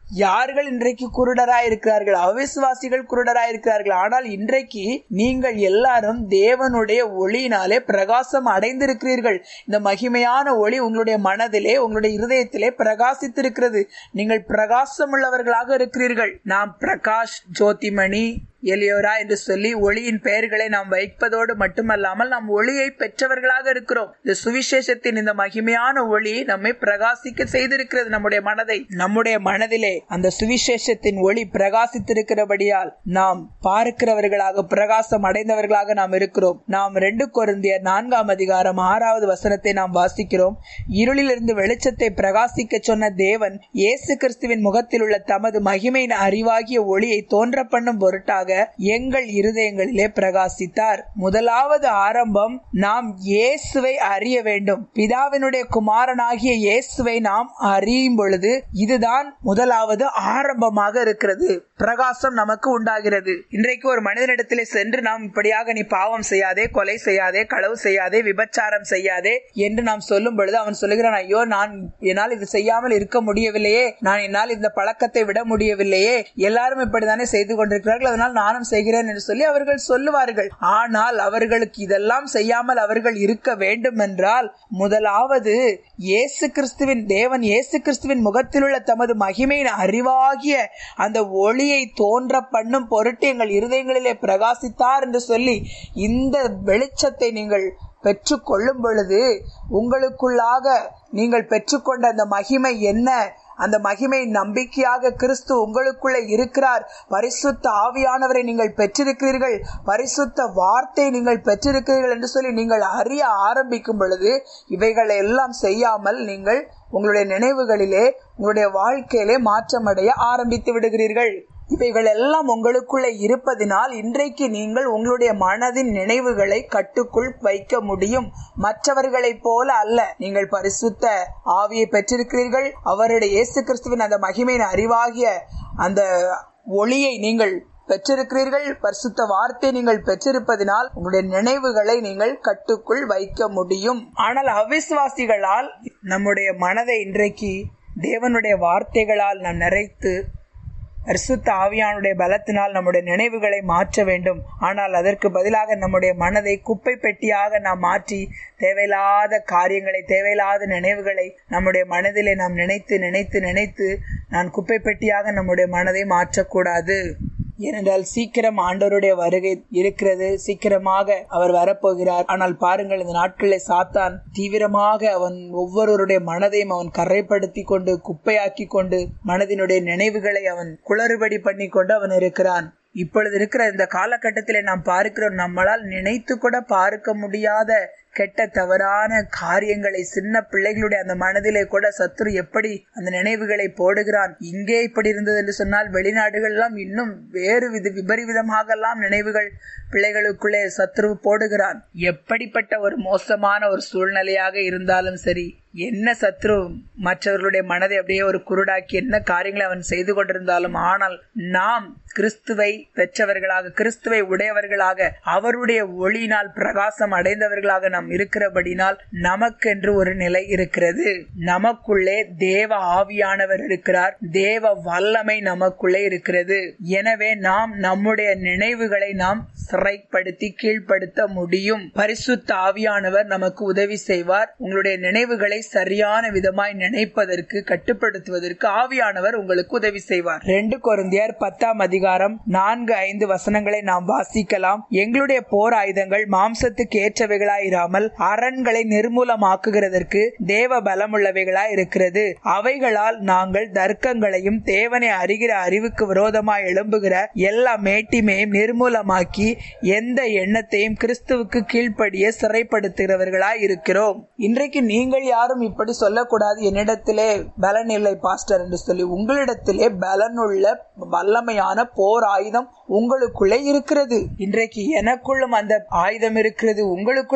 S1: யார்கள் இன்றைக்கு குருடராய் இருக்கிறார்கள் அவிசுவாசிகள் குருடராய் இருக்கிறார்கள் ஆனால் இன்றைக்கு நீங்கள் எல்லாரும் தேவனுடைய ஒளியினாலே பிரகாசம் அடைந்திருக்கிறீர்கள் இந்த மகிமையான ஒளி உங்களுடைய மனதிலே உங்களுடைய இருதயத்திலே பிரகாசித்திருக்கிறது நீங்கள் பிரகாசம் உள்ளவர்களாக இருக்கிறீர்கள் நாம் பிரகாஷ் ஜோதிமணி எலியோரா என்று சொல்லி ஒளியின் பெயர்களை நாம் வைப்பதோடு மட்டுமல்லாமல் நாம் ஒளியை பெற்றவர்களாக இருக்கிறோம் இந்த சுவிசேஷத்தின் இந்த மகிமையான ஒளி நம்மை பிரகாசிக்க செய்திருக்கிறது நம்முடைய மனதை நம்முடைய மனதிலே அந்த சுவிசேஷத்தின் ஒளி பிரகாசித்திருக்கிறபடியால் நாம் பார்க்கிறவர்களாக பிரகாசம் அடைந்தவர்களாக நாம் இருக்கிறோம் நாம் ரெண்டு கொருந்திய நான்காம் அதிகாரம் ஆறாவது வசனத்தை நாம் வாசிக்கிறோம் இருளிலிருந்து வெளிச்சத்தை பிரகாசிக்க சொன்ன தேவன் இயேசு கிறிஸ்துவின் முகத்தில் உள்ள தமது மகிமையின் அறிவாகிய ஒளியை தோன்ற பண்ணும் பொருட்டாக எங்கள் இருதயங்களிலே பிரகாசித்தார் முதலாவது ஆரம்பம் நாம் இயேசுவை அறிய வேண்டும் பிதாவினுடைய குமாரனாகிய இயேசுவை நாம் அறியும் பொழுது இதுதான் முதலாவது ஆரம்பமாக இருக்கிறது பிரகாசம் நமக்கு உண்டாகிறது இன்றைக்கு ஒரு மனிதனிடத்திலே சென்று நாம் இப்படியாக நீ பாவம் செய்யாதே கொலை செய்யாதே களவு செய்யாதே விபச்சாரம் செய்யாதே என்று நாம் சொல்லும் பொழுது அவன் சொல்லுகிறான் ஐயோ நான் என்னால் இது செய்யாமல் இருக்க முடியவில்லையே நான் என்னால் இந்த பழக்கத்தை விட முடியவில்லையே எல்லாரும் இப்படித்தானே செய்து கொண்டிருக்கிறார்கள் அதனால் நானும் செய்கிறேன் என்று சொல்லி அவர்கள் சொல்லுவார்கள் ஆனால் அவர்களுக்கு இதெல்லாம் செய்யாமல் அவர்கள் இருக்க வேண்டும் என்றால் முதலாவது இயேசு கிறிஸ்துவின் தேவன் இயேசு கிறிஸ்துவின் முகத்தில் உள்ள தமது மகிமையின் அறிவாகிய அந்த ஒளியை தோன்ற பண்ணும் பொருட்டு எங்கள் இருதயங்களிலே பிரகாசித்தார் என்று சொல்லி இந்த வெளிச்சத்தை நீங்கள் பெற்றுக்கொள்ளும் பொழுது உங்களுக்குள்ளாக நீங்கள் பெற்றுக்கொண்ட அந்த மகிமை என்ன அந்த மகிமை நம்பிக்கையாக கிறிஸ்து உங்களுக்குள்ளே இருக்கிறார் பரிசுத்த ஆவியானவரை நீங்கள் பெற்றிருக்கிறீர்கள் பரிசுத்த வார்த்தை நீங்கள் பெற்றிருக்கிறீர்கள் என்று சொல்லி நீங்கள் அறிய ஆரம்பிக்கும் பொழுது இவைகளை எல்லாம் செய்யாமல் நீங்கள் உங்களுடைய நினைவுகளிலே உங்களுடைய வாழ்க்கையிலே மாற்றமடைய ஆரம்பித்து விடுகிறீர்கள் இவைகள் எல்லாம் உங்களுக்குள்ளே இருப்பதினால் இன்றைக்கு நீங்கள் உங்களுடைய மனதின் நினைவுகளை கட்டுக்குள் வைக்க முடியும் மற்றவர்களைப் போல அல்ல நீங்கள் பரிசுத்த ஆவியை பெற்றிருக்கிறீர்கள் அவருடைய இயேசு கிறிஸ்துவின் அந்த மகிமையின் அறிவாகிய அந்த ஒளியை நீங்கள் பெற்றிருக்கிறீர்கள் பரிசுத்த வார்த்தை நீங்கள் பெற்றிருப்பதினால் உங்களுடைய நினைவுகளை நீங்கள் கட்டுக்குள் வைக்க முடியும் ஆனால் அவிசுவாசிகளால் நம்முடைய மனதை இன்றைக்கு தேவனுடைய வார்த்தைகளால் நாம் நிறைத்து பரிசுத்த ஆவியானுடைய பலத்தினால் நம்முடைய நினைவுகளை மாற்ற வேண்டும் ஆனால் அதற்கு பதிலாக நம்முடைய மனதை குப்பை பெட்டியாக நாம் மாற்றி தேவையில்லாத காரியங்களை தேவையில்லாத நினைவுகளை நம்முடைய மனதிலே நாம் நினைத்து நினைத்து நினைத்து நான் குப்பை பெட்டியாக நம்முடைய மனதை மாற்றக்கூடாது ஏனென்றால் சீக்கிரம் ஆண்டவருடைய வருகை இருக்கிறது சீக்கிரமாக அவர் வரப்போகிறார் ஆனால் பாருங்கள் இந்த நாட்களில் சாத்தான் தீவிரமாக அவன் ஒவ்வொருவருடைய மனதையும் அவன் கரைப்படுத்தி கொண்டு குப்பையாக்கி கொண்டு மனதினுடைய நினைவுகளை அவன் குளறுபடி பண்ணி கொண்டு அவன் இருக்கிறான் இப்பொழுது இருக்கிற இந்த காலகட்டத்திலே நாம் பார்க்கிறோம் நம்மளால் நினைத்து கூட பார்க்க முடியாத கெட்ட தவறான காரியங்களை சின்ன பிள்ளைகளுடைய அந்த மனதிலே கூட சத்ரு எப்படி அந்த நினைவுகளை போடுகிறான் இங்கே இப்படி இருந்தது என்று சொன்னால் வெளிநாடுகள் எல்லாம் இன்னும் வேறு வித விபரீதமாக எல்லாம் நினைவுகள் பிள்ளைகளுக்குள்ளே சத்ரு போடுகிறான் எப்படிப்பட்ட ஒரு மோசமான ஒரு சூழ்நிலையாக இருந்தாலும் சரி என்ன சத்ரு மற்றவர்களுடைய மனதை அப்படியே ஒரு குருடாக்கி என்ன காரியங்களை அவன் செய்து கொண்டிருந்தாலும் ஆனால் நாம் கிறிஸ்துவை பெற்றவர்களாக கிறிஸ்துவை உடையவர்களாக அவருடைய ஒளியினால் பிரகாசம் அடைந்தவர்களாக நாம் இருக்கிறபடினால் நமக்கென்று ஒரு நிலை இருக்கிறது நமக்குள்ளே தேவ ஆவியானவர் இருக்கிறார் தேவ வல்லமை நமக்குள்ளே இருக்கிறது எனவே நாம் நம்முடைய நினைவுகளை நாம் சிறைப்படுத்தி கீழ்ப்படுத்த முடியும் பரிசுத்த ஆவியானவர் நமக்கு உதவி செய்வார் உங்களுடைய நினைவுகளை சரியான விதமாய் நினைப்பதற்கு கட்டுப்படுத்துவதற்கு ஆவியானவர் உங்களுக்கு உதவி செய்வார் ரெண்டு கொருந்தியர் பத்தாம் அதிகாரம் நான்கு ஐந்து வசனங்களை நாம் வாசிக்கலாம் எங்களுடைய போர் ஆயுதங்கள் மாம்சத்துக்கு ஏற்றவைகளாய் இராமல் அரண்களை நிர்மூலமாக்குகிறதற்கு தேவ பலமுள்ளவைகளாய் இருக்கிறது அவைகளால் நாங்கள் தர்க்கங்களையும் தேவனை அறிகிற அறிவுக்கு விரோதமாய் எழும்புகிற எல்லா மேட்டிமையும் நிர்மூலமாக்கி எந்த எண்ணத்தையும் கிறிஸ்துவுக்கு கீழ்ப்படிய சிறைப்படுத்துகிறவர்களாய் இருக்கிறோம் இன்றைக்கு நீங்கள் யாரும் இப்படி சொல்லக்கூடாது என்னிடத்திலே பலன் இல்லை பாஸ்டர் என்று சொல்லி உங்களிடத்திலே பலனுள்ள வல்லமையான போர் ஆயுதம் உங்களுக்குள்ளே இருக்கிறது இன்றைக்கு எனக்குள்ளும் அந்த ஆயுதம் இருக்கிறது உங்களுக்குள்ளும் இருக்கிறது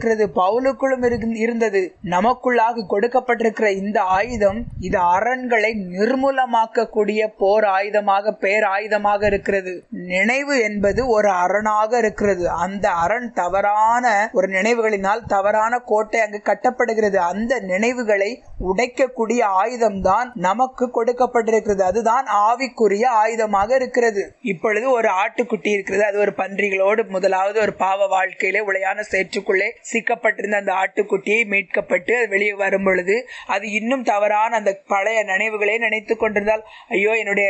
S1: இருக்கிறது பவுலுக்குள்ளும் இருக்கு- இருந்தது நமக்குள்ளாக கொடுக்கப்பட்டிருக்கிற இந்த ஆயுதம் இது அரண்களை நிர்மூலமாக்கக்கூடிய போர் ஆயுதமாக பேர் ஆயுதமாக இருக்கிறது நினைவு என்பது ஒரு அரணாக இருக்கிறது அந்த அரண் தவறான ஒரு நினைவுகளினால் தவறான கோட்டை அங்கு கட்டப்படுகிறது அந்த நினைவுகளை உடைக்கக்கூடிய ஆயுதம்தான் நமக்கு கொடுக்கப்பட்டிருக்கிறது அதுதான் ஆவிக்குரிய ஆயுதமாக இருக்கிறது இப்பொழுது ஒரு ஆட்டுக்குட்டி இருக்கிறது அது ஒரு பன்றிகளோடு முதலாவது ஒரு பாவ வாழ்க்கையிலே உளையான சேற்றுக்குள்ளே சிக்கப்பட்டிருந்த அந்த ஆட்டுக்குட்டியை மீட்கப்பட்டு அது வெளியே வரும் பொழுது அது இன்னும் தவறான அந்த பழைய நினைவுகளை நினைத்து கொண்டிருந்தால் ஐயோ என்னுடைய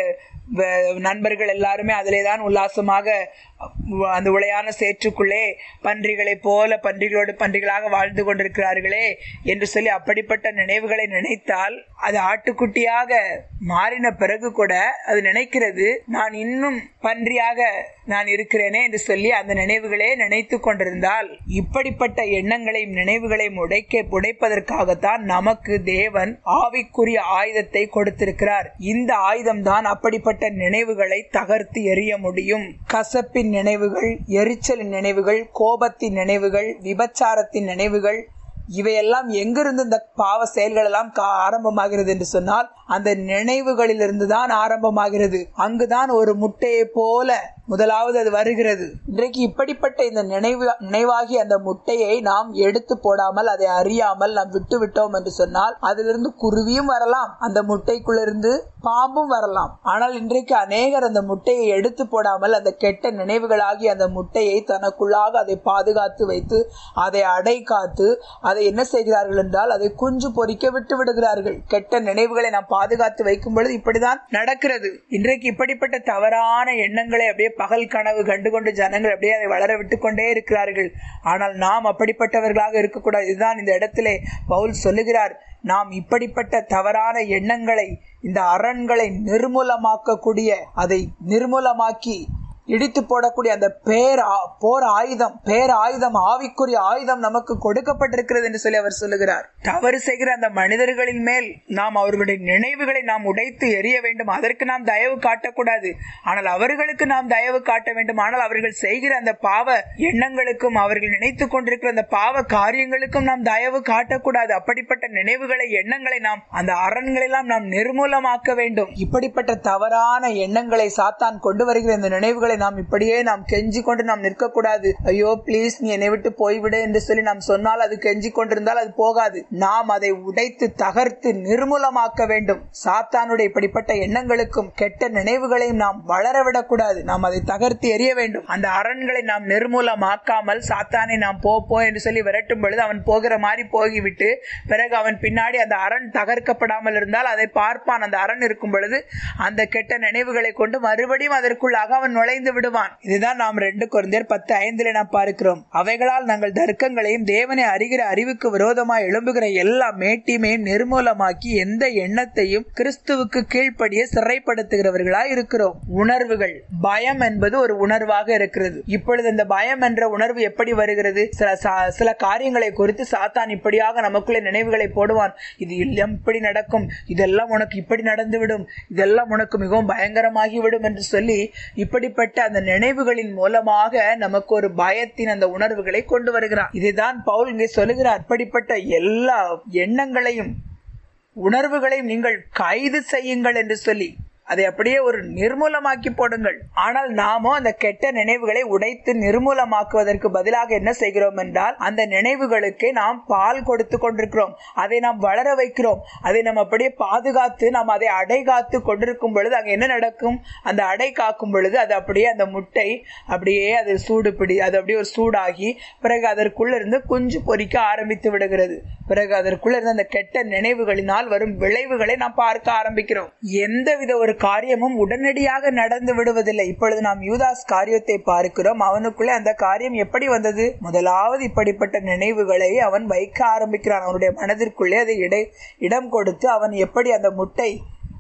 S1: வ- நண்பர்கள் எல்லாருமே அதிலே தான் உல்லாசமாக அஹ், அந்த உளையான சேற்றுக்குள்ளே பன்றிகளைப் போல பன்றிகளோடு பன்றிகளாக வாழ்ந்து கொண்டிருக்கிறார்களே என்று சொல்லி அப்படிப்பட்ட நினைவுகளை நினைத்தால் அது ஆட்டுக்குட்டியாக மாறின பிறகு கூட அது நினைக்கிறது நான் இன்னும் பன்றியாக நான் இருக்கிறேனே என்று சொல்லி அந்த நினைவுகளே நினைத்து கொண்டிருந்தால் இப்படிப்பட்ட எண்ணங்களையும் நினைவுகளையும் உடைக்க உடைப்பதற்காகத்தான் நமக்கு தேவன் ஆவிக்குரிய ஆயுதத்தை கொடுத்திருக்கிறார் இந்த ஆயுதம் தான் அப்படிப்பட்ட நினைவுகளை தகர்த்து எறிய முடியும் கசப்பின் நினைவுகள் எரிச்சலின் நினைவுகள் கோபத்தின் நினைவுகள் விபச்சாரத்தின் நினைவுகள் இவையெல்லாம் எங்கிருந்து இந்த பாவ செயல்கள் எல்லாம் கா- ஆரம்பமாகிறது என்று சொன்னால் அந்த நினைவுகளிலிருந்து தான் ஆரம்பமாகிறது அங்குதான் ஒரு முட்டையை போல முதலாவது அது வருகிறது இன்றைக்கு இப்படிப்பட்ட இந்த நினைவு நினைவாகி அந்த முட்டையை நாம் எடுத்து போடாமல் அதை அறியாமல் நாம் விட்டு விட்டோம் என்று சொன்னால் அதிலிருந்து குருவியும் வரலாம் அந்த முட்டைக்குள்ளிருந்து பாம்பும் வரலாம் ஆனால் இன்றைக்கு அநேகர் அந்த முட்டையை எடுத்து போடாமல் அந்த கெட்ட நினைவுகளாகி அந்த முட்டையை தனக்குள்ளாக அதை பாதுகாத்து வைத்து அதை அடை காத்து அதை என்ன செய்கிறார்கள் என்றால் அதை குஞ்சு பொறிக்க விட்டு விடுகிறார்கள் கெட்ட நினைவுகளை நாம் பாதுகாத்து வைக்கும் பொழுது இப்படிதான் நடக்கிறது இன்றைக்கு இப்படிப்பட்ட தவறான எண்ணங்களை அப்படியே பகல் கனவு கண்டுகொண்டு ஜனங்கள் அப்படியே அதை வளர விட்டு கொண்டே இருக்கிறார்கள் ஆனால் நாம் அப்படிப்பட்டவர்களாக இருக்கக்கூடாது இதுதான் இந்த இடத்திலே பவுல் சொல்லுகிறார் நாம் இப்படிப்பட்ட தவறான எண்ணங்களை இந்த அரண்களை நிர்மூலமாக்கக்கூடிய அதை நிர்மூலமாக்கி இடித்து போடக்கூடிய அந்த பேர் ஆ- போர் ஆயுதம் பேர் ஆயுதம் ஆவிக்குரிய ஆயுதம் நமக்கு கொடுக்கப்பட்டிருக்கிறது என்று சொல்லி அவர் சொல்லுகிறார் தவறு செய்கிற அந்த மனிதர்களின் மேல் நாம் அவர்களுடைய நினைவுகளை நாம் உடைத்து எறிய வேண்டும் அதற்கு நாம் தயவு காட்டக்கூடாது ஆனால் அவர்களுக்கு நாம் தயவு காட்ட வேண்டும் ஆனால் அவர்கள் செய்கிற அந்த பாவ எண்ணங்களுக்கும் அவர்கள் நினைத்துக் கொண்டிருக்கிற அந்த பாவ காரியங்களுக்கும் நாம் தயவு காட்டக்கூடாது அப்படிப்பட்ட நினைவுகளை எண்ணங்களை நாம் அந்த அரண்களெல்லாம் நாம் நிர்மூலமாக்க வேண்டும் இப்படிப்பட்ட தவறான எண்ணங்களை சாத்தான் கொண்டு வருகிற இந்த நினைவுகளை நாம் இப்படியே நாம் கெஞ்சி கொண்டு நாம் நிற்கக்கூடாது ஐயோ ப்ளீஸ் நீ என்னை விட்டு போய்விடு என்று சொல்லி நாம் சொன்னால் அது கெஞ்சி கொண்டிருந்தால் அது போகாது நாம் அதை உடைத்து தகர்த்து நிர்மூலமாக்க வேண்டும் சாத்தானுடைய இப்படிப்பட்ட எண்ணங்களுக்கும் கெட்ட நினைவுகளையும் நாம் வளரவிடக்கூடாது நாம் அதை தகர்த்து எறிய வேண்டும் அந்த அரண்களை நாம் நிர்மூலமாக்காமல் சாத்தானை நாம் போ போ என்று சொல்லி விரட்டும் பொழுது அவன் போகிற மாதிரி போகிவிட்டு பிறகு அவன் பின்னாடி அந்த அரண் தகர்க்கப்படாமல் இருந்தால் அதை பார்ப்பான் அந்த அரண் இருக்கும் பொழுது அந்த கெட்ட நினைவுகளை கொண்டு மறுபடியும் அதற்குள்ளாக அவன் நுழைந்து விடுவான் இதுதான் நாம் ரெண்டு குழந்தையர் பத்து ஐந்தில் நாம் பார்க்கிறோம் அவைகளால் நாங்கள் தர்க்கங்களையும் தேவனை அறிகிற அறிவுக்கு விரோதமாய் எழும்புகிற எல்லா மேட்டிமையும் நிர்மூலமாக்கி எந்த எண்ணத்தையும் கிறிஸ்துவுக்கு கீழ்ப்படிய சிறைப்படுத்துகிறவர்களாய் இருக்கிறோம் உணர்வுகள் பயம் என்பது ஒரு உணர்வாக இருக்கிறது இப்பொழுது இந்த பயம் என்ற உணர்வு எப்படி வருகிறது சில சா- சில காரியங்களை குறித்து சாத்தான் இப்படியாக நமக்குள்ளே நினைவுகளை போடுவான் இது எல்லாம் இப்படி நடக்கும் இதெல்லாம் உனக்கு இப்படி நடந்துவிடும் இதெல்லாம் உனக்கு மிகவும் பயங்கரமாகி விடும் என்று சொல்லி இப்படிப்பட்ட அந்த நினைவுகளின் மூலமாக நமக்கு ஒரு பயத்தின் அந்த உணர்வுகளை கொண்டு வருகிறான் இதுதான் பவுல் இங்கே சொல்லுகிறார் அப்படிப்பட்ட எல்லா எண்ணங்களையும் உணர்வுகளையும் நீங்கள் கைது செய்யுங்கள் என்று சொல்லி அதை அப்படியே ஒரு நிர்மூலமாக்கி போடுங்கள் ஆனால் நாமோ அந்த கெட்ட நினைவுகளை உடைத்து நிர்மூலமாக்குவதற்கு பதிலாக என்ன செய்கிறோம் என்றால் அந்த நினைவுகளுக்கு நாம் பால் கொடுத்து கொண்டிருக்கிறோம் அதை நாம் வளர வைக்கிறோம் அதை நாம் அப்படியே பாதுகாத்து நாம் அதை அடை காத்து கொண்டிருக்கும் பொழுது அங்கே என்ன நடக்கும் அந்த அடை காக்கும் பொழுது அது அப்படியே அந்த முட்டை அப்படியே அது சூடு பிடி அது அப்படியே ஒரு சூடாகி பிறகு அதற்குள்ள இருந்து குஞ்சு பொறிக்க ஆரம்பித்து விடுகிறது பிறகு அதற்குள்ள இருந்து அந்த கெட்ட நினைவுகளினால் வரும் விளைவுகளை நாம் பார்க்க ஆரம்பிக்கிறோம் எந்தவித ஒரு காரியமும் உடனடியாக நடந்து விடுவதில்லை இப்பொழுது நாம் யூதாஸ் காரியத்தை பார்க்கிறோம் அவனுக்குள்ளே அந்த காரியம் எப்படி வந்தது முதலாவது இப்படிப்பட்ட நினைவுகளை அவன் வைக்க ஆரம்பிக்கிறான் அவனுடைய மனதிற்குள்ளே அதை இடை இடம் கொடுத்து அவன் எப்படி அந்த முட்டை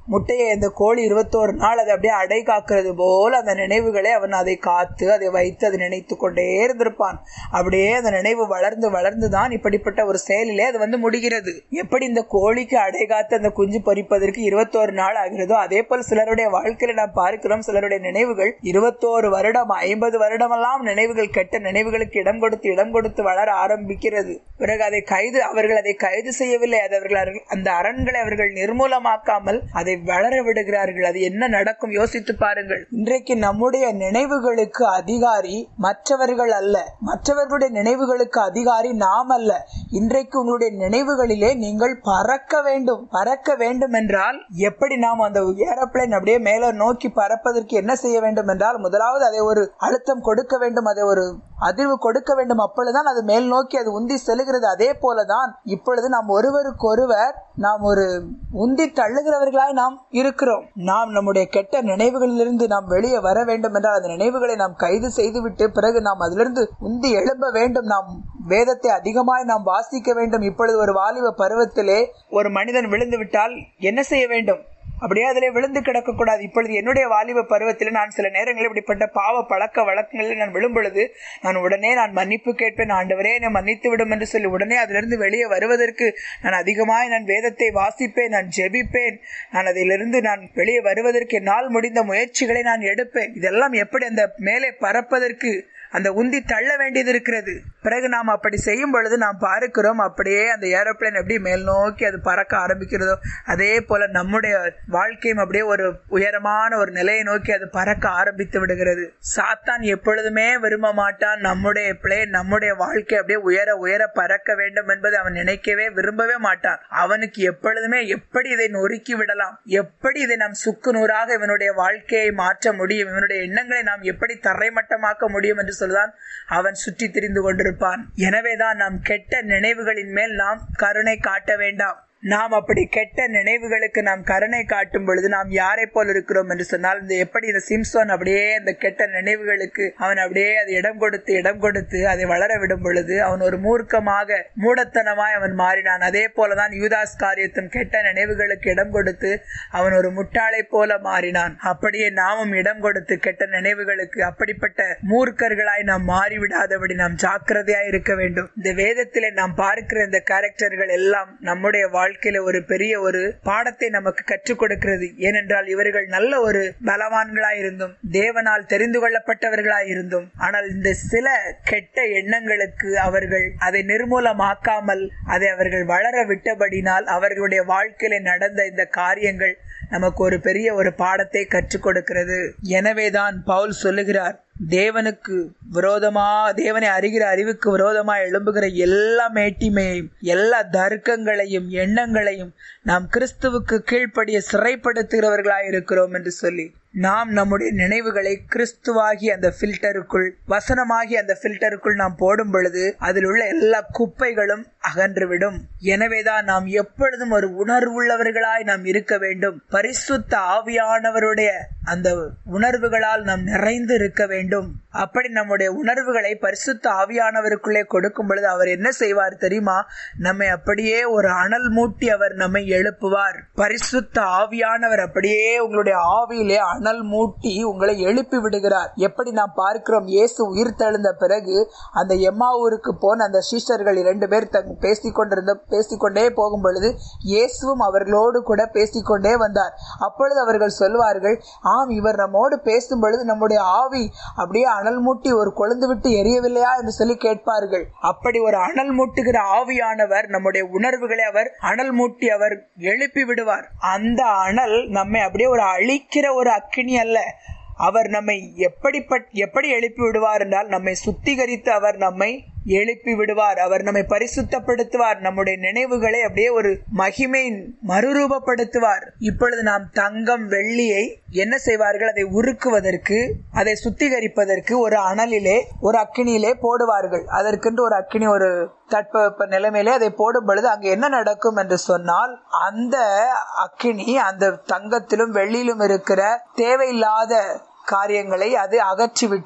S1: முட்டையை அந்த கோழி இருபத்தோரு நாள் அதை அப்படியே அடை காக்கிறது போல அந்த நினைவுகளை அவன் அதை காத்து அதை வைத்து அதை நினைத்து கொண்டே இருந்திருப்பான் அப்படியே அந்த நினைவு வளர்ந்து வளர்ந்து தான் இப்படிப்பட்ட ஒரு செயலிலே அது வந்து முடிகிறது எப்படி இந்த கோழிக்கு அடை காத்து அந்த குஞ்சு பொறிப்பதற்கு இருபத்தோரு நாள் ஆகிறதோ அதே போல் சிலருடைய வாழ்க்கையில நாம் பார்க்கிறோம் சிலருடைய நினைவுகள் இருபத்தோரு வருடம் ஐம்பது வருடமெல்லாம் நினைவுகள் கெட்ட நினைவுகளுக்கு இடம் கொடுத்து இடம் கொடுத்து வளர ஆரம்பிக்கிறது பிறகு அதை கைது அவர்கள் அதை கைது செய்யவில்லை அது அவர்கள் அந்த அரண்களை அவர்கள் நிர்மூலமாக்காமல் அதை வளர விடுகிறார்கள் அது என்ன நடக்கும் யோசித்து பாருங்கள் இன்றைக்கு நம்முடைய நினைவுகளுக்கு அதிகாரி மற்றவர்கள் அல்ல மற்றவர்களுடைய நினைவுகளுக்கு அதிகாரி நாம் அல்ல இன்றைக்கு உங்களுடைய நினைவுகளிலே நீங்கள் பறக்க வேண்டும் பறக்க வேண்டும் என்றால் எப்படி நாம் அந்த ஏரோப்ளைன் அப்படியே மேல நோக்கி பறப்பதற்கு என்ன செய்ய வேண்டும் என்றால் முதலாவது அதை ஒரு அழுத்தம் கொடுக்க வேண்டும் அதை ஒரு அதிர்வு கொடுக்க வேண்டும் அப்பொழுதுதான் அது மேல் நோக்கி அது உந்தி செல்கிறது அதே போலதான் இப்பொழுது நாம் ஒருவருக்கு ஒருவர் நாம் ஒரு உந்தி தள்ளுகிறவர்களாய் நாம் இருக்கிறோம் நாம் நம்முடைய கெட்ட நினைவுகளிலிருந்து நாம் வெளியே வர வேண்டும் என்றால் அந்த நினைவுகளை நாம் கைது செய்துவிட்டு பிறகு நாம் அதிலிருந்து உந்தி எழும்ப வேண்டும் நாம் வேதத்தை அதிகமாய் நாம் வாசிக்க வேண்டும் இப்பொழுது ஒரு வாலிப பருவத்திலே ஒரு மனிதன் விழுந்து விட்டால் என்ன செய்ய வேண்டும் அப்படியே அதிலே விழுந்து கிடக்கக்கூடாது இப்பொழுது என்னுடைய வாலிப பருவத்தில் நான் சில நேரங்களில் இப்படிப்பட்ட பாவ பழக்க வழக்கங்களில் நான் விழும் பொழுது நான் உடனே நான் மன்னிப்பு கேட்பேன் ஆண்டவரே என்னை மன்னித்து விடும் என்று சொல்லி உடனே அதிலிருந்து வெளியே வருவதற்கு நான் அதிகமாய் நான் வேதத்தை வாசிப்பேன் நான் ஜெபிப்பேன் நான் அதிலிருந்து நான் வெளியே வருவதற்கு என்னால் முடிந்த முயற்சிகளை நான் எடுப்பேன் இதெல்லாம் எப்படி அந்த மேலே பறப்பதற்கு அந்த உந்தி தள்ள வேண்டியது இருக்கிறது பிறகு நாம் அப்படி செய்யும் பொழுது நாம் பார்க்கிறோம் அப்படியே அந்த ஏரோப்ளேன் எப்படி மேல் நோக்கி அது பறக்க ஆரம்பிக்கிறதோ அதே போல நம்முடைய வாழ்க்கையும் அப்படியே ஒரு உயரமான ஒரு நிலையை நோக்கி அது பறக்க ஆரம்பித்து விடுகிறது சாத்தான் எப்பொழுதுமே விரும்ப மாட்டான் நம்முடைய பிளேன் நம்முடைய வாழ்க்கை அப்படியே உயர உயர பறக்க வேண்டும் என்பதை அவன் நினைக்கவே விரும்பவே மாட்டான் அவனுக்கு எப்பொழுதுமே எப்படி இதை நொறுக்கி விடலாம் எப்படி இதை நாம் சுக்கு நூறாக இவனுடைய வாழ்க்கையை மாற்ற முடியும் இவனுடைய எண்ணங்களை நாம் எப்படி தரைமட்டமாக்க முடியும் என்று சொல்லுதான் அவன் சுற்றி திரிந்து கொண்டிருப்பான் எனவேதான் நாம் கெட்ட நினைவுகளின் மேல் நாம் கருணை காட்ட வேண்டாம் நாம் அப்படி கெட்ட நினைவுகளுக்கு நாம் கருணை காட்டும் பொழுது நாம் யாரை போல் இருக்கிறோம் என்று சொன்னால் இந்த எப்படி இந்த சிம்சோன் அப்படியே அந்த கெட்ட நினைவுகளுக்கு அவன் அப்படியே அது இடம் கொடுத்து இடம் கொடுத்து அதை வளர விடும் பொழுது அவன் ஒரு மூர்க்கமாக மூடத்தனமாய் அவன் மாறினான் அதே போலதான் யூதாஸ் காரியத்தும் கெட்ட நினைவுகளுக்கு இடம் கொடுத்து அவன் ஒரு முட்டாளை போல மாறினான் அப்படியே நாமும் இடம் கொடுத்து கெட்ட நினைவுகளுக்கு அப்படிப்பட்ட மூர்க்கர்களாய் நாம் மாறிவிடாதபடி நாம் ஜாக்கிரதையாய் இருக்க வேண்டும் இந்த வேதத்திலே நாம் பார்க்கிற இந்த கேரக்டர்கள் எல்லாம் நம்முடைய வாழ்க்கை வாழ்க்கையில ஒரு பெரிய ஒரு பாடத்தை நமக்கு கற்றுக் கொடுக்கிறது ஏனென்றால் இவர்கள் நல்ல ஒரு பலவான்களாய் இருந்தும் தேவனால் தெரிந்து கொள்ளப்பட்டவர்களாய் இருந்தும் ஆனால் இந்த சில கெட்ட எண்ணங்களுக்கு அவர்கள் அதை நிர்மூலமாக்காமல் அதை அவர்கள் வளர விட்டபடினால் அவர்களுடைய வாழ்க்கையில நடந்த இந்த காரியங்கள் நமக்கு ஒரு பெரிய ஒரு பாடத்தை கற்றுக் கொடுக்கிறது எனவேதான் பவுல் சொல்லுகிறார் தேவனுக்கு விரோதமா தேவனை அறிகிற அறிவுக்கு விரோதமா எழும்புகிற எல்லா மேட்டிமையையும் எல்லா தர்க்கங்களையும் எண்ணங்களையும் நாம் கிறிஸ்துவுக்கு கீழ்ப்படிய சிறைப்படுத்துகிறவர்களாய் இருக்கிறோம் என்று சொல்லி நாம் நம்முடைய நினைவுகளை கிறிஸ்துவாகி அந்த ஃபில்டருக்குள் வசனமாகி அந்த ஃபில்டருக்குள் நாம் போடும் பொழுது அதில் உள்ள எல்லா குப்பைகளும் அகன்றுவிடும் எனவேதான் நாம் எப்பொழுதும் ஒரு உணர்வுள்ளவர்களாய் நாம் இருக்க வேண்டும் பரிசுத்த ஆவியானவருடைய அந்த உணர்வுகளால் நாம் நிறைந்து இருக்க வேண்டும் அப்படி நம்முடைய உணர்வுகளை பரிசுத்த ஆவியானவருக்குள்ளே கொடுக்கும் பொழுது அவர் என்ன செய்வார் தெரியுமா நம்மை அப்படியே ஒரு அனல் மூட்டி அவர் நம்மை எழுப்புவார் பரிசுத்த ஆவியானவர் அப்படியே உங்களுடைய ஆவியிலே அனல் மூட்டி உங்களை எழுப்பி விடுகிறார் எப்படி நாம் பார்க்கிறோம் இயேசு உயிர் தெழுந்த பிறகு அந்த எம்மாவூருக்கு போன அந்த சீஷர்கள் இரண்டு பேர் தங் பேசிக்கொண்டிருந்த பேசிக்கொண்டே போகும் பொழுது இயேசுவும் அவர்களோடு கூட பேசிக்கொண்டே வந்தார் அப்பொழுது அவர்கள் சொல்வார்கள் ஆம் இவர் நம்மோடு பேசும் பொழுது நம்முடைய ஆவி அப்படியே அனல் மூட்டி ஒரு கொழுந்து விட்டு எரியவில்லையா என்று சொல்லி கேட்பார்கள் அப்படி ஒரு அனல் மூட்டுகிற ஆவியானவர் நம்முடைய உணர்வுகளை அவர் அனல் மூட்டி அவர் எழுப்பி விடுவார் அந்த அனல் நம்மை அப்படியே ஒரு அழிக்கிற ஒரு அக்கினி அல்ல அவர் நம்மை எப்படிப்பட் எப்படி எழுப்பி விடுவார் என்றால் நம்மை சுத்திகரித்து அவர் நம்மை எழுப்பி விடுவார் அவர் நம்மை பரிசுத்தப்படுத்துவார் நம்முடைய நினைவுகளை அப்படியே ஒரு மகிமை மறுரூபப்படுத்துவார் இப்பொழுது நாம் தங்கம் வெள்ளியை என்ன செய்வார்கள் அதை உருக்குவதற்கு அதை சுத்திகரிப்பதற்கு ஒரு அனலிலே ஒரு அக்கினியிலே போடுவார்கள் அதற்கென்று ஒரு அக்கினி ஒரு தட்பவெப்ப நிலைமையிலே அதை போடும் பொழுது அங்கு என்ன நடக்கும் என்று சொன்னால் அந்த அக்கினி அந்த தங்கத்திலும் வெள்ளியிலும் இருக்கிற தேவையில்லாத காரியங்களை அது அகற்றிவிட்டு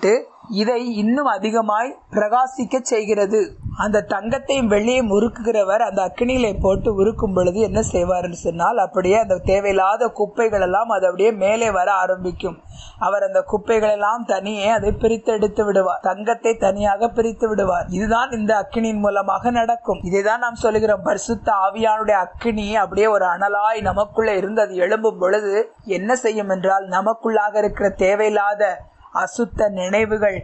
S1: இதை இன்னும் அதிகமாய் பிரகாசிக்க செய்கிறது அந்த தங்கத்தையும் வெள்ளியையும் உருக்குகிறவர் அந்த அக்கினியிலே போட்டு உருக்கும் பொழுது என்ன செய்வார்னு சொன்னால் அப்படியே அந்த தேவையில்லாத குப்பைகள் எல்லாம் அது அப்படியே மேலே வர ஆரம்பிக்கும் அவர் அந்த குப்பைகள் எல்லாம் தனியே அதை பிரித்து எடுத்து விடுவார் தங்கத்தை தனியாக பிரித்து விடுவார் இதுதான் இந்த அக்கினியின் மூலமாக நடக்கும் இதைதான் நாம் சொல்லுகிறோம் பரிசுத்த ஆவியானுடைய அக்கினி அப்படியே ஒரு அனலாய் நமக்குள்ள இருந்து அது எழும்பும் பொழுது என்ன செய்யும் என்றால் நமக்குள்ளாக இருக்கிற தேவையில்லாத அசுத்த நினைவுகள்